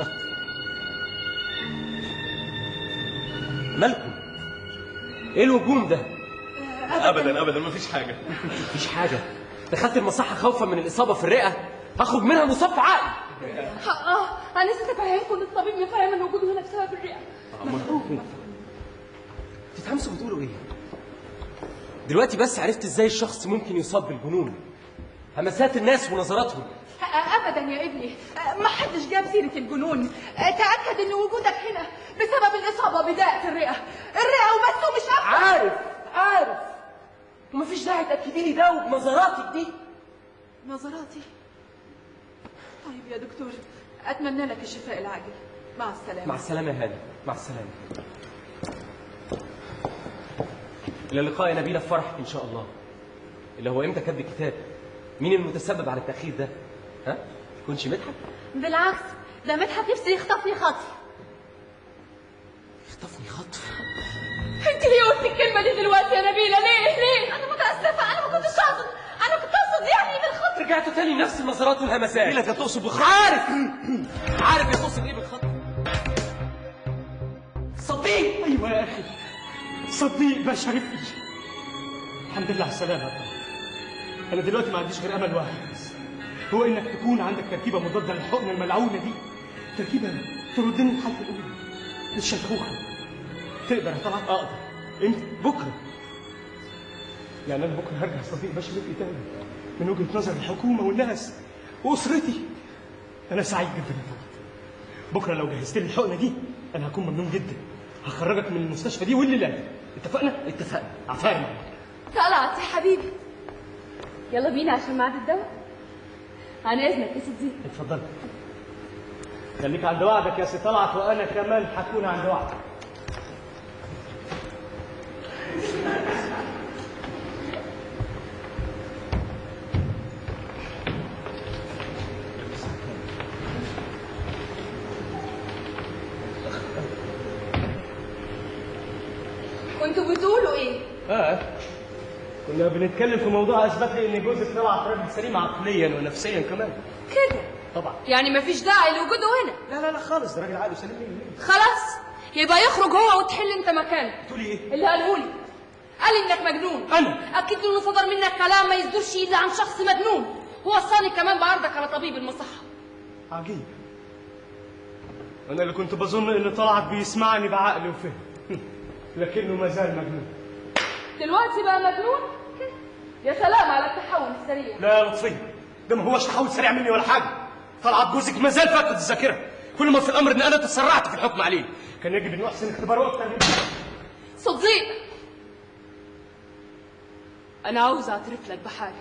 مالكم ايه الهجوم ده أبدا أبدا ما فيش حاجة مفيش حاجه دخلت المصحه خوفا من الاصابه في الرئه هخرج منها مصاب في عقلي اه انا نسيت افهمكم ان الطبيب مفهم ان وجوده هنا بسبب الرئه تتهمسوا بتقولوا ايه دلوقتي بس عرفت ازاي الشخص ممكن يصاب بالجنون همسات الناس ونظراتهم ابدا يا ابني ما حدش جاب سيره الجنون تاكد ان وجودك هنا بسبب الاصابه بداءة الرئه الرئه وبس ومش اكتر عارف عارف ومفيش داعي تاكدي لي ده وبنظراتك دي نظراتي طيب يا دكتور اتمنى لك الشفاء العاجل مع السلامه مع السلامة يا هاني مع السلامة إلى اللقاء يا نبيلة في فرحك إن شاء الله اللي هو إمتى كتب الكتاب مين المتسبب على التأخير ده ها يكونش مدحت بالعكس ده مدحت نفسه يخطفني خطف يخطفني خطف انت ليه قلت الكلمه دي دلوقتي يا نبيله ليه ليه انا متاسفه انا ما كنتش اقصد انا كنت اقصد يعني بالخطف رجعتوا تاني لنفس النظرات والهمسات نبيلة كانت تقصد بالخطف عارف عارف يا تقصد ايه بالخطف صديق ايوه يا اخي صديق باشا رفقي الحمد لله على السلامه يا طارق. انا دلوقتي ما عنديش غير امل واحد بس هو انك تكون عندك تركيبه مضاده للحقنه الملعونه دي تركيبه تردني الحالة الاولى الشيخوخه تقدر يا طلعت اقدر امتى بكره يعني انا بكره هرجع صديق باشا رفقي تاني من وجهه نظر الحكومه والناس واسرتي انا سعيد جدا يا طلعت بكره لو جهزت لي الحقنه دي انا هكون ممنون جدا هخرجك من المستشفى دي واللي لا اتفقنا اتفقنا عفاري طلعت يا حبيبي يلا بينا عشان ميعاد الدواء عن اذنك يا صديق اتفضل خليك عند وعدك يا سي طلعت وانا كمان هكون عند وعدك كنتوا بتقولوا ايه اه كنا بنتكلم في موضوع اثبت لي ان جوزك طلعت راجل سليم عقليا ونفسيا كمان كده طبعا يعني مفيش داعي لوجوده هنا لا لا لا خالص ده راجل عقله سليم مية مية. خلاص يبقى يخرج هو وتحل انت مكانه تقولي ايه اللي قاله لي قال انك مجنون انا اكيد انه صدر منك كلام ما يصدرش الا عن شخص مجنون هو وصاني كمان بعرضك على طبيب المصحه عجيب انا اللي كنت بظن ان طلعت بيسمعني بعقل وفهم لكنه ما زال مجنون دلوقتي بقى مجنون يا سلام على التحول السريع لا يا لطفية ده ما هوش تحول سريع مني ولا حاجة طلعت جوزك ما زال فاقد الذاكرة كل ما في الأمر إن أنا تسرعت في الحكم عليه كان يجب أن يحسن اختباره أكتر من كده. صديق انا عاوز اعترف لك بحاجه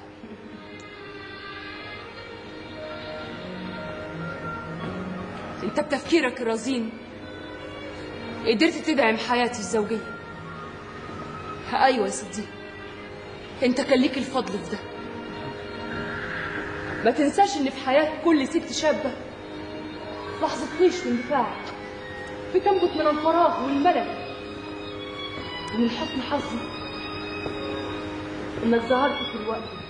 انت بتفكيرك الرزين قدرت تدعم حياتي الزوجيه ايوه يا صديق انت كان ليك الفضل في ده ما تنساش ان في حياه كل ست شابه لحظه طيش واندفاع بتنبت من الفراغ والملل ومن حسن حظي انك ظهرت في الوقت ده.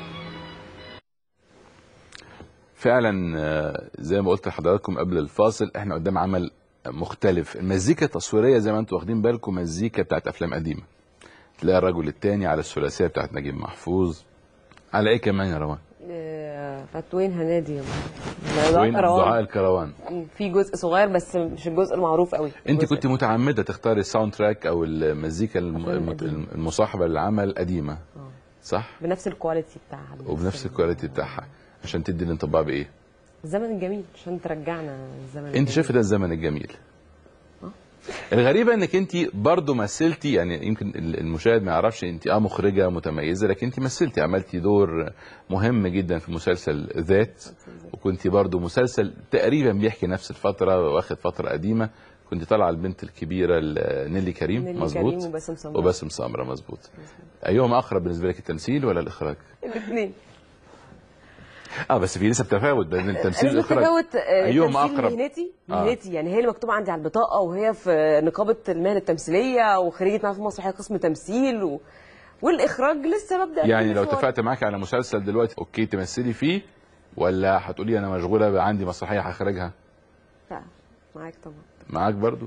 فعلا آه، زي ما قلت لحضراتكم قبل الفاصل احنا قدام عمل مختلف المزيكا التصويريه زي ما انتم واخدين بالكم مزيكا بتاعت افلام قديمه تلاقي الرجل التاني على الثلاثيه بتاعت نجيب محفوظ على ايه كمان يا روان آه، فتوين هنادي يا وين ماما. دعاء الكروان في جزء صغير بس مش الجزء المعروف قوي انت الجزء- كنت متعمده تختاري الساوند تراك او المزيكا الم- أفلام الم- قديمة. المصاحبه للعمل قديمه صح بنفس الكواليتي بتاعها وبنفس الكواليتي بتاعها عشان تدي الانطباع بايه الزمن الجميل عشان ترجعنا الزمن انت الجميل. شايف ده الزمن الجميل الغريبه انك انت برضه مثلتي يعني يمكن المشاهد ما يعرفش انت اه مخرجه متميزه لكن انت مثلتي عملتي دور مهم جدا في مسلسل ذات وكنت برضه مسلسل تقريبا بيحكي نفس الفتره واخد فتره قديمه كنت طالعه البنت الكبيره ل- نيلي كريم نيلي مظبوط كريم وباسم سمرة. وباسم سمره مظبوط ايهما اقرب بالنسبه لك التمثيل ولا الاخراج الاثنين اه بس في لسه تفاوت بين التمثيل نسبة والاخراج تفاوت آه، ايهما تمثيل اقرب مهنتي آه. مهنتي يعني هي اللي مكتوبه عندي على البطاقه وهي في نقابه المهن التمثيليه وخريجه معهد مسرحيه قسم تمثيل و... والاخراج لسه ببدا فيه يعني لو مشوار. اتفقت معاك على مسلسل دلوقتي اوكي تمثلي فيه ولا هتقولي انا مشغوله بقى عندي مسرحيه هخرجها لا معاك طبعا معاك برضو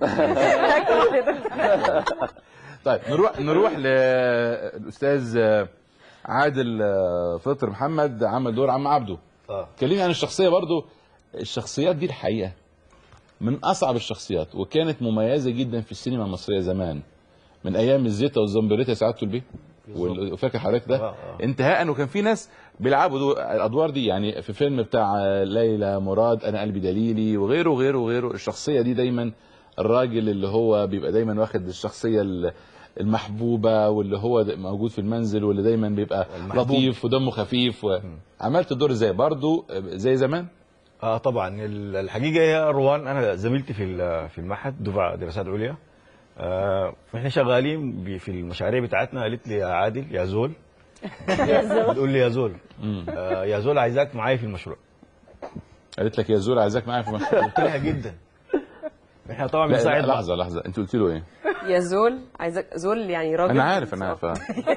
طيب نروح نروح للاستاذ عادل فطر محمد عمل دور عم عبده اه كلمني عن الشخصيه برضو الشخصيات دي الحقيقه من اصعب الشخصيات وكانت مميزه جدا في السينما المصريه زمان من ايام الزيتا والزمبريتا سعادته البيه وال- وفاكر حضرتك ده آه، آه. انتهاء وكان في ناس بيلعبوا دو- الادوار دي يعني في فيلم بتاع ليلى مراد انا قلبي دليلي وغيره وغيره وغيره الشخصيه دي دايما الراجل اللي هو بيبقى دايما واخد الشخصيه ال- المحبوبه واللي هو د- موجود في المنزل واللي دايما بيبقى المحبوب. لطيف ودمه خفيف و... عملت الدور ازاي برضو زي زمان اه طبعا ال- الحقيقه يا روان انا زميلتي في ال- في المعهد دفعه دراسات عليا آه واحنا شغالين ب- في المشاريع بتاعتنا قالت لي يا عادل يا زول يا زول. بتقول لي يا زول آه يا زول عايزاك معايا في المشروع قالت لك يا زول عايزاك معايا في مشروع قلت لها جدا احنا طبعا لا، لا، بنساعد بعض. لحظه لحظه انت قلت له ايه يا زول عايزك زول يعني راجل انا عارف انا عارف آه.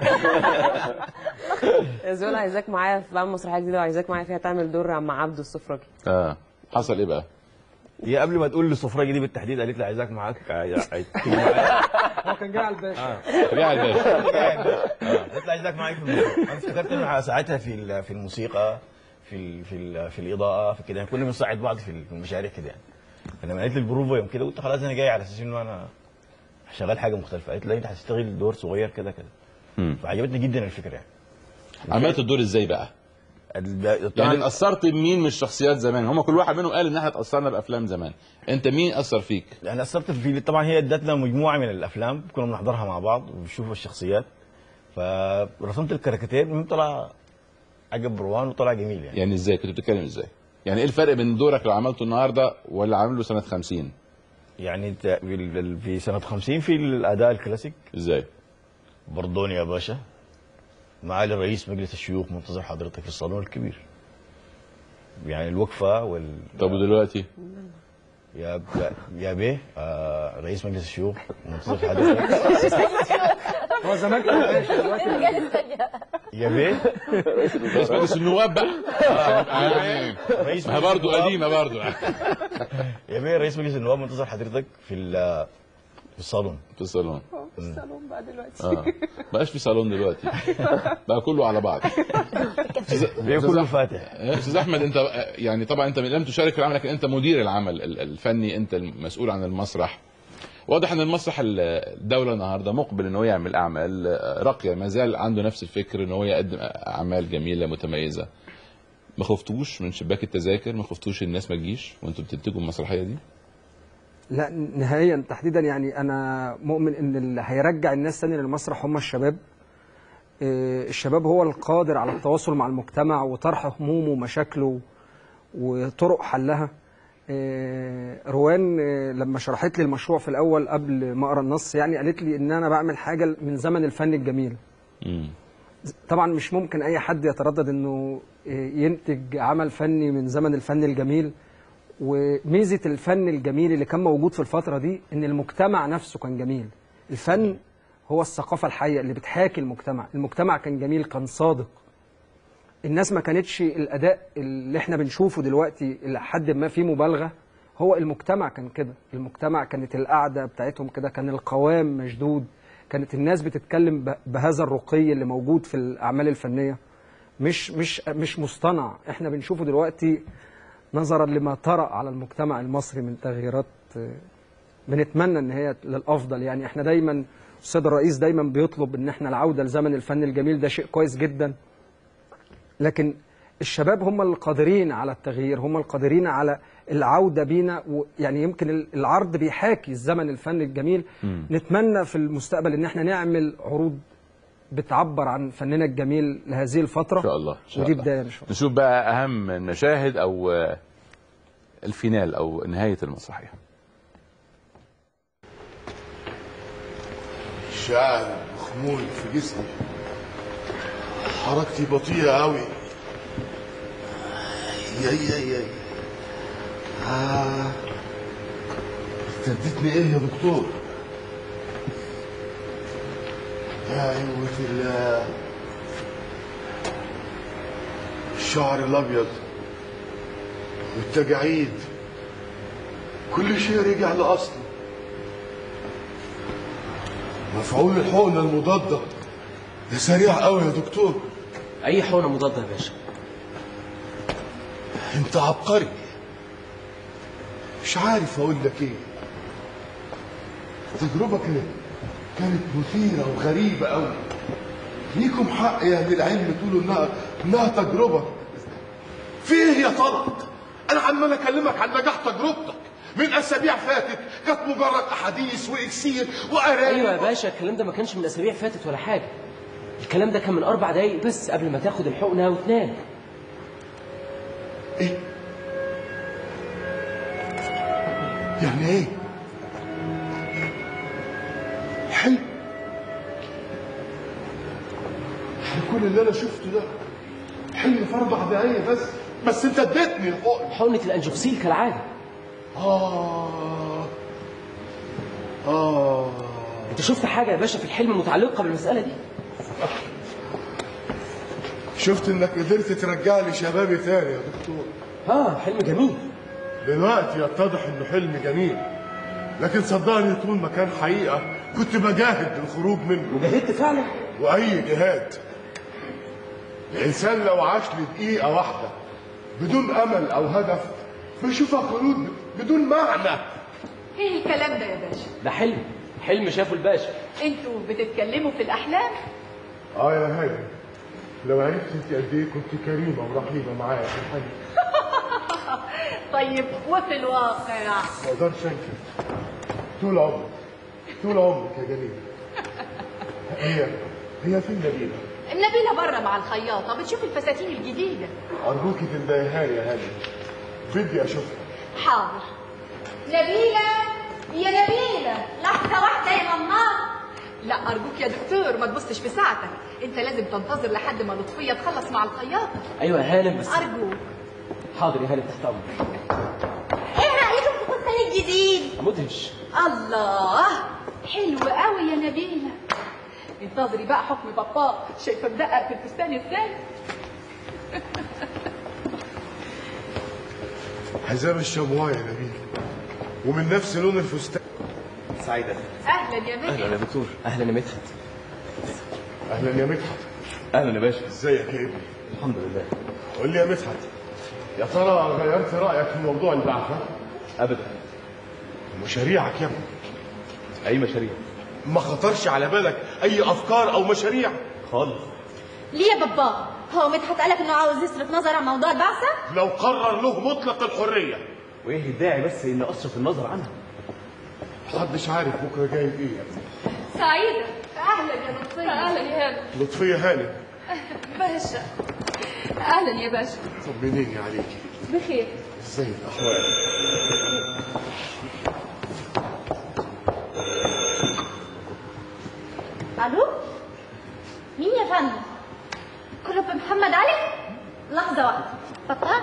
يا زول عايزاك معايا في بعمل مسرحيه جديده وعايزاك معايا فيها تعمل دور عم عبده السفراجي اه حصل ايه بقى هي قبل ما تقول لي السفره دي بالتحديد قالت لي عايزاك معاك عايز- عايز- تيجي معايا. هو كان جاي على الباشا جاي على الباشا. جاي على الباشا. آه، قالت لي عايزاك معايا في المشروع انا افتكرت انه ساعتها في ال- في الموسيقى في ال في ال في الاضاءه في كده يعني كنا بنساعد بعض في ال- في المشاريع كده يعني فلما قالت لي البروفا يوم كده قلت خلاص انا جاي على اساس انه انا شغال حاجه مختلفه قالت لي انت هتشتغل دور صغير كده كده مم. فعجبتني جدا الفكره يعني عملت الدور ازاي بقى يعني طبعا اتأثرت بمين من الشخصيات زمان هم كل واحد منهم قال ان احنا اتأثرنا بافلام زمان انت مين اثر فيك انا اثرت في طبعا هي ادتنا مجموعه من الافلام كنا بنحضرها مع بعض وبنشوف الشخصيات فرسمت الكاريكاتير المهم طلع عجب روان وطلع جميل يعني يعني ازاي كنت بتتكلم ازاي يعني ايه الفرق بين دورك اللي عملته النهارده واللي عامله سنه 50 يعني انت في ال- في سنه 50 في الاداء الكلاسيك ازاي بردوني يا باشا معالي رئيس مجلس الشيوخ منتظر حضرتك في الصالون الكبير يعني الوقفه وال طب ودلوقتي يا يا, يا بيه آه رئيس مجلس الشيوخ منتظر حضرتك هو زمان كان باشا دلوقتي يا بيه رئيس مجلس النواب بقى يعني رئيس ما هي مجلس برضه النواب. قديمه برضه يا بيه رئيس مجلس النواب منتظر حضرتك في ال- في الصالون في الصالون في الصالون بقى دلوقتي اه بقاش في صالون دلوقتي بقى كله على بعض بيه كله فاتح استاذ احمد انت يعني طبعا انت لم تشارك في العمل لكن انت مدير العمل ال- الفني انت المسؤول عن المسرح واضح ان المسرح ال- الدوله النهارده مقبل ان هو يعمل اعمال راقيه ما زال عنده نفس الفكر ان هو يقدم اعمال جميله متميزه ما خفتوش من شباك التذاكر ما خفتوش الناس ما تجيش وانتوا بتنتجوا المسرحيه دي لا نهائيا تحديدا يعني انا مؤمن ان اللي هيرجع الناس تاني للمسرح هم الشباب آه، الشباب هو القادر على التواصل مع المجتمع وطرح همومه ومشاكله وطرق حلها آه، روان آه، لما شرحت لي المشروع في الاول قبل ما اقرا النص يعني قالت لي ان انا بعمل حاجه من زمن الفن الجميل امم طبعا مش ممكن اي حد يتردد انه ينتج عمل فني من زمن الفن الجميل وميزه الفن الجميل اللي كان موجود في الفتره دي ان المجتمع نفسه كان جميل الفن هو الثقافه الحيه اللي بتحاكي المجتمع المجتمع كان جميل كان صادق الناس ما كانتش الاداء اللي احنا بنشوفه دلوقتي الى حد ما فيه مبالغه هو المجتمع كان كده المجتمع كانت القعده بتاعتهم كده كان القوام مشدود كانت الناس بتتكلم ب- بهذا الرقي اللي موجود في الاعمال الفنيه مش مش مش مصطنع احنا بنشوفه دلوقتي نظرا لما طرأ على المجتمع المصري من تغييرات آه، بنتمنى ان هي للافضل يعني احنا دايما السيد الرئيس دايما بيطلب ان احنا العوده لزمن الفن الجميل ده شيء كويس جدا لكن الشباب هم القادرين على التغيير هم القادرين على العودة بينا و- يعني يمكن ال- العرض بيحاكي الزمن الفن الجميل مم. نتمنى في المستقبل ان احنا نعمل عروض بتعبر عن فننا الجميل لهذه الفترة ان شاء الله ان شاء ودي الله بداية ان شاء الله نشوف بقى اهم المشاهد او آه، الفينال او نهايه المسرحيه شعر مخمول في جسمي حركتي بطيئة أوي يا يا يا آه ابتدتني إيه يا دكتور؟ يا عيوة الله الشعر الأبيض والتجاعيد كل شيء رجع لأصله مفعول الحقنة المضادة ده سريع قوي يا دكتور اي حقنه مضاده يا باشا انت عبقري مش عارف اقول لك ايه التجربة كانت كانت مثيرة وغريبة قوي ليكم حق يا اهل العلم تقولوا انها انها تجربة في ايه يا طلعت انا عمال اكلمك عن نجاح تجربتك من اسابيع فاتت كانت مجرد احاديث واكسير وقرايب ايوه يا باشا الكلام ده ما كانش من اسابيع فاتت ولا حاجه الكلام ده كان من اربع دقايق بس قبل ما تاخد الحقنه وتنام يعني ايه حلم يعني كل اللي انا شفته ده حلم في اربع دقايق بس بس انت اديتني الحقن حقنه الانجوكسيل كالعاده اه اه انت شفت حاجه يا باشا في الحلم متعلقه بالمساله دي شفت انك قدرت ترجع لي شبابي تاني يا دكتور اه حلم جميل دلوقتي يتضح انه حلم جميل لكن صدقني طول ما كان حقيقه كنت بجاهد للخروج منه وجاهدت فعلا واي جهاد الانسان لو عاش لدقيقه واحده بدون امل او هدف بيشوفها خلود بدون معنى ايه الكلام ده يا باشا ده حلم حلم شافه الباشا انتوا بتتكلموا في الاحلام اه يا هاني لو عرفت انت قد ايه كنت كريمه ورحيمه معايا في الحلم طيب وفي الواقع ما اقدرش انكر طول عمرك طول عمرك يا جميل هي هي فين نبيله؟ نبيلة بره مع الخياطة بتشوف الفساتين الجديدة ارجوكي تندهيهالي يا هاني بدي اشوفها حاضر نبيلة يا نبيلة لحظة واحدة يا ماما لا أرجوك يا دكتور ما تبصش في ساعتك أنت لازم تنتظر لحد ما لطفية تخلص مع الخياطة ايوه يا هانم بس أرجوك حاضر يا هانم تحت امرك ايه رأيكم في الفستان الجديد؟ مدهش الله حلو قوي يا نبيلة انتظري بقى حكم بابا شايفة مدقق في الفستان ازاي حزام الشمواء يا نبيل ومن نفس لون الفستان سعيدة أهلا يا بني اهلا يا دكتور اهلا يا مدحت اهلا يا مدحت اهلا يا باشا ازيك يا ابني الحمد لله قول لي يا مدحت يا ترى غيرت رايك في موضوع البعثه ابدا مشاريعك يا ابني اي مشاريع ما خطرش على بالك اي افكار او مشاريع خالص ليه يا بابا؟ هو مدحت قالك انه عاوز يصرف نظر عن موضوع البعثة؟ لو قرر له مطلق الحريه وايه الداعي بس ان اصرف النظر عنها محدش عارف بكره جاي ايه يا ابني سعيدة أهلا يا لطفية أهلا يا هانم لطفيه هانم باشا أهلا يا باشا طمنيني عليكي بخير ازاي الاحوال الو؟ مين يا فندم؟ كرب محمد علي؟ لحظة واحدة بابا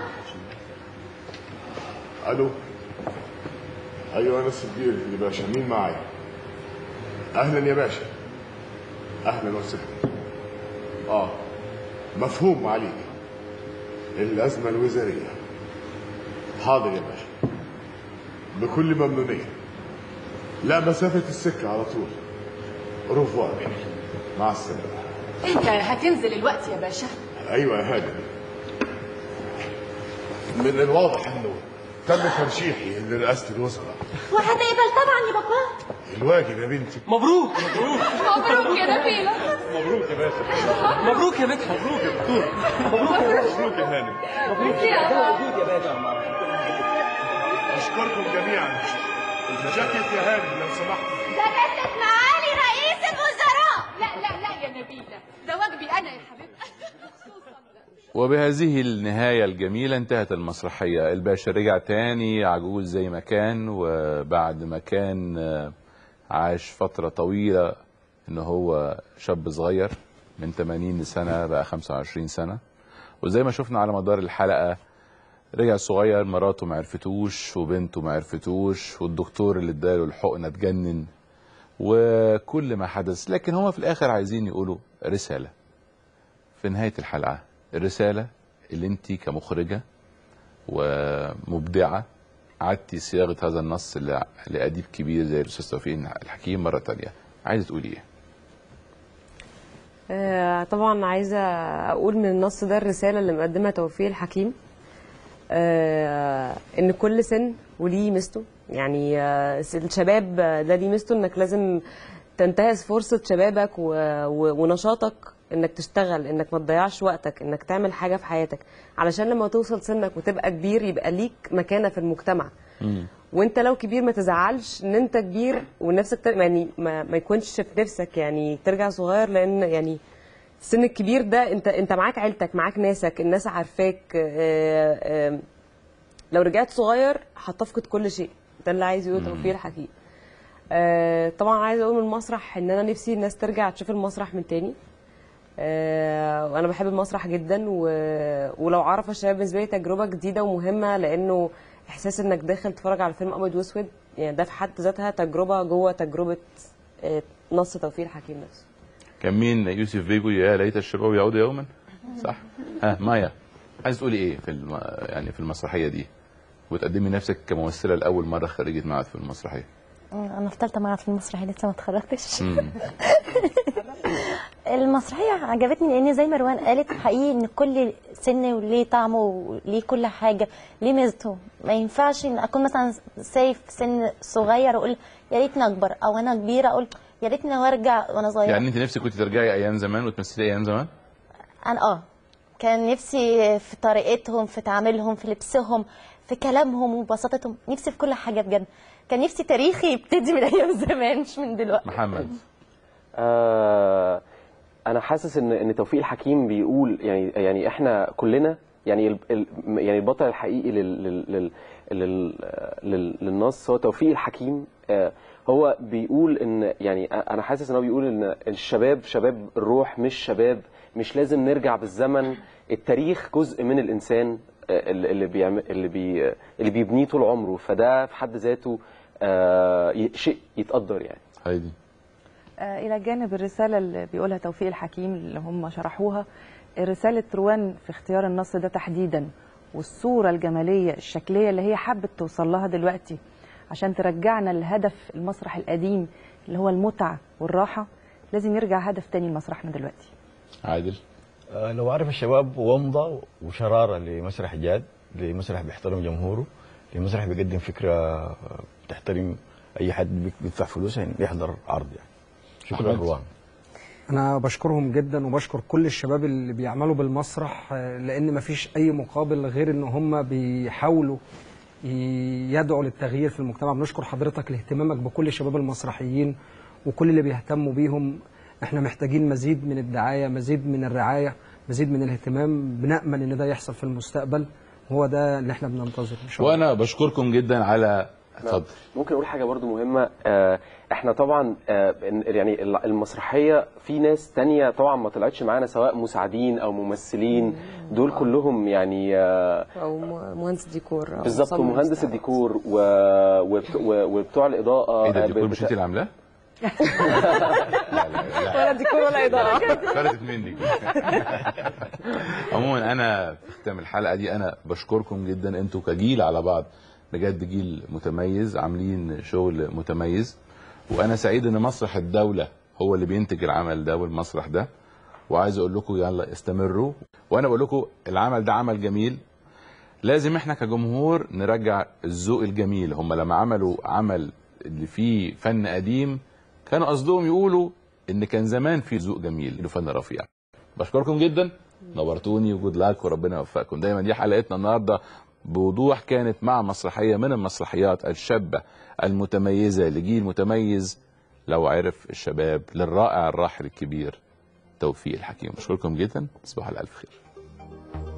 الو ايوه انا الصديق يا باشا مين معايا اهلا يا باشا اهلا وسهلا اه مفهوم عليك الازمه الوزاريه حاضر يا باشا بكل ممنونيه لا مسافه السكه على طول رفوار مع السلامه أنت هتنزل الوقت يا باشا ايوه يا هانم من الواضح انه تم ترشيحي لرئاسه الوزراء وهتقبل طبعا يا بابا الواجب يا بنتي مبروك مبروك يا نبيلة مبروك يا باشا مبروك يا مدحت مبروك يا دكتور مبروك يا مبروك يا هانم مبروك يا موجود يا باشا اشكركم جميعا جاكيت يا هانم لو سمحت جاكيتك معالي رئيس الوزراء لا لا لا يا نبيلة ده واجبي أنا يا حبيبتي وبهذه النهاية الجميلة انتهت المسرحية الباشا رجع تاني عجوز زي ما كان وبعد ما كان آه، عاش فترة طويلة ان هو شاب صغير من 80 سنة بقى 25 سنة وزي ما شفنا على مدار الحلقة رجع صغير مراته ما عرفتوش وبنته ما عرفتوش والدكتور اللي اداله الحقنة اتجنن وكل ما حدث لكن هما في الاخر عايزين يقولوا رسالة في نهاية الحلقة الرسالة اللي انت كمخرجة ومبدعة عدتي صياغة هذا النص ل- لأديب كبير زي الأستاذ توفيق الحكيم مرة تانية عايزة تقولي إيه؟ آه، طبعا عايزه اقول من النص ده الرساله اللي مقدمها توفيق الحكيم آه، ان كل سن وليه ميزته يعني آه، الشباب ده ليه ميزته انك لازم تنتهز فرصه شبابك و... و... ونشاطك انك تشتغل انك ما تضيعش وقتك انك تعمل حاجه في حياتك علشان لما توصل سنك وتبقى كبير يبقى ليك مكانه في المجتمع وانت لو كبير ما تزعلش ان انت كبير ونفسك تر... يعني ما, ما يكونش في نفسك يعني ترجع صغير لان يعني السن الكبير ده انت انت معاك عيلتك معاك ناسك الناس عارفاك آه، آه، لو رجعت صغير هتفقد كل شيء ده اللي عايز يقوله توفيق الحكيم آه، طبعا عايزه اقول من المسرح ان انا نفسي الناس ترجع تشوف المسرح من تاني آه، وانا بحب المسرح جدا و... ولو عرف الشباب بالنسبه لي تجربه جديده ومهمه لانه احساس انك داخل تتفرج على فيلم ابيض واسود يعني ده في حد ذاتها تجربه جوه تجربه آه، نص توفيق الحكيم نفسه كان مين يوسف بيجو يا ليت الشباب يعودوا يوما صح ها مايا عايز تقولي ايه في الم... يعني في المسرحيه دي وتقدمي نفسك كممثله لاول مره خريجه معهد في المسرحيه انا في ثالثه معهد في المسرحيه لسه ما اتخرجتش مم. المسرحيه عجبتني لان زي ما روان قالت حقيقي ان كل سن وليه طعمه وليه كل حاجه ليه ميزته ما ينفعش ان اكون مثلا سايف سن صغير واقول يا ريتني اكبر او انا كبيره اقول يا ريتني وارجع وانا صغيره يعني انت نفسك كنت ترجعي ايام زمان وتمثلي ايام زمان انا اه كان نفسي في طريقتهم في تعاملهم في لبسهم في كلامهم وبساطتهم نفسي في كل حاجه بجد كان نفسي تاريخي يبتدي من ايام زمان مش من دلوقتي محمد آه انا حاسس ان ان توفيق الحكيم بيقول يعني يعني احنا كلنا يعني ال ال يعني البطل الحقيقي لل لل لل لل لل للنص هو توفيق الحكيم آه هو بيقول ان يعني انا حاسس ان هو بيقول ان الشباب شباب الروح مش شباب مش لازم نرجع بالزمن التاريخ جزء من الانسان آه، اللي اللي بيعمل اللي بي اللي بيبنيه طول عمره فده في حد ذاته آه، ي- شيء يتقدر يعني هايدي آه، إلى جانب الرسالة اللي بيقولها توفيق الحكيم اللي هم شرحوها رسالة روان في اختيار النص ده تحديدا والصورة الجمالية الشكلية اللي هي حابة توصل لها دلوقتي عشان ترجعنا لهدف المسرح القديم اللي هو المتعة والراحة لازم يرجع هدف تاني لمسرحنا دلوقتي عادل آه، لو عارف الشباب ومضة وشرارة لمسرح جاد لمسرح بيحترم جمهوره لمسرح بيقدم فكرة آه، بتحترم أي حد بيك- بيدفع فلوس يعني يحضر عرض يعني شكرا أحمد. روان انا بشكرهم جدا وبشكر كل الشباب اللي بيعملوا بالمسرح آه، لان مفيش اي مقابل غير ان هم بيحاولوا ي- يدعوا للتغيير في المجتمع بنشكر حضرتك لاهتمامك بكل الشباب المسرحيين وكل اللي بيهتموا بيهم احنا محتاجين مزيد من الدعايه مزيد من الرعايه مزيد من الاهتمام بنامل ان ده يحصل في المستقبل هو ده اللي احنا بننتظره ان شاء الله وانا بشكركم جدا على اتفضل ممكن اقول حاجه برضو مهمه آه، احنا طبعا آه، إن- يعني ال- المسرحيه في ناس تانية طبعا ما طلعتش معانا سواء مساعدين او ممثلين دول كلهم يعني آه، او م- مهندس ديكور أو بالظبط مصمم ومهندس مستعمل. الديكور و... وبت... و... وبتوع الاضاءه ايه ده آه، الديكور بت- مش انت اللي عاملاه؟ ولا ديكور ولا اداره فلتت مني عموما انا في ختام الحلقه دي انا بشكركم جدا انتوا كجيل على بعض بجد جيل متميز عاملين شغل متميز وانا سعيد ان مسرح الدوله هو اللي بينتج العمل ده والمسرح ده وعايز اقول لكم يلا استمروا وانا بقول لكم العمل ده عمل جميل لازم احنا كجمهور نرجع الذوق الجميل هم لما عملوا عمل اللي فيه فن قديم كانوا قصدهم يقولوا ان كان زمان في ذوق جميل فن رفيع بشكركم جدا نورتوني وجود لاك وربنا يوفقكم دايما دي حلقتنا النهارده بوضوح كانت مع مسرحيه من المسرحيات الشابه المتميزه لجيل متميز لو عرف الشباب للرائع الراحل الكبير توفيق الحكيم بشكركم جدا تصبحوا على الف خير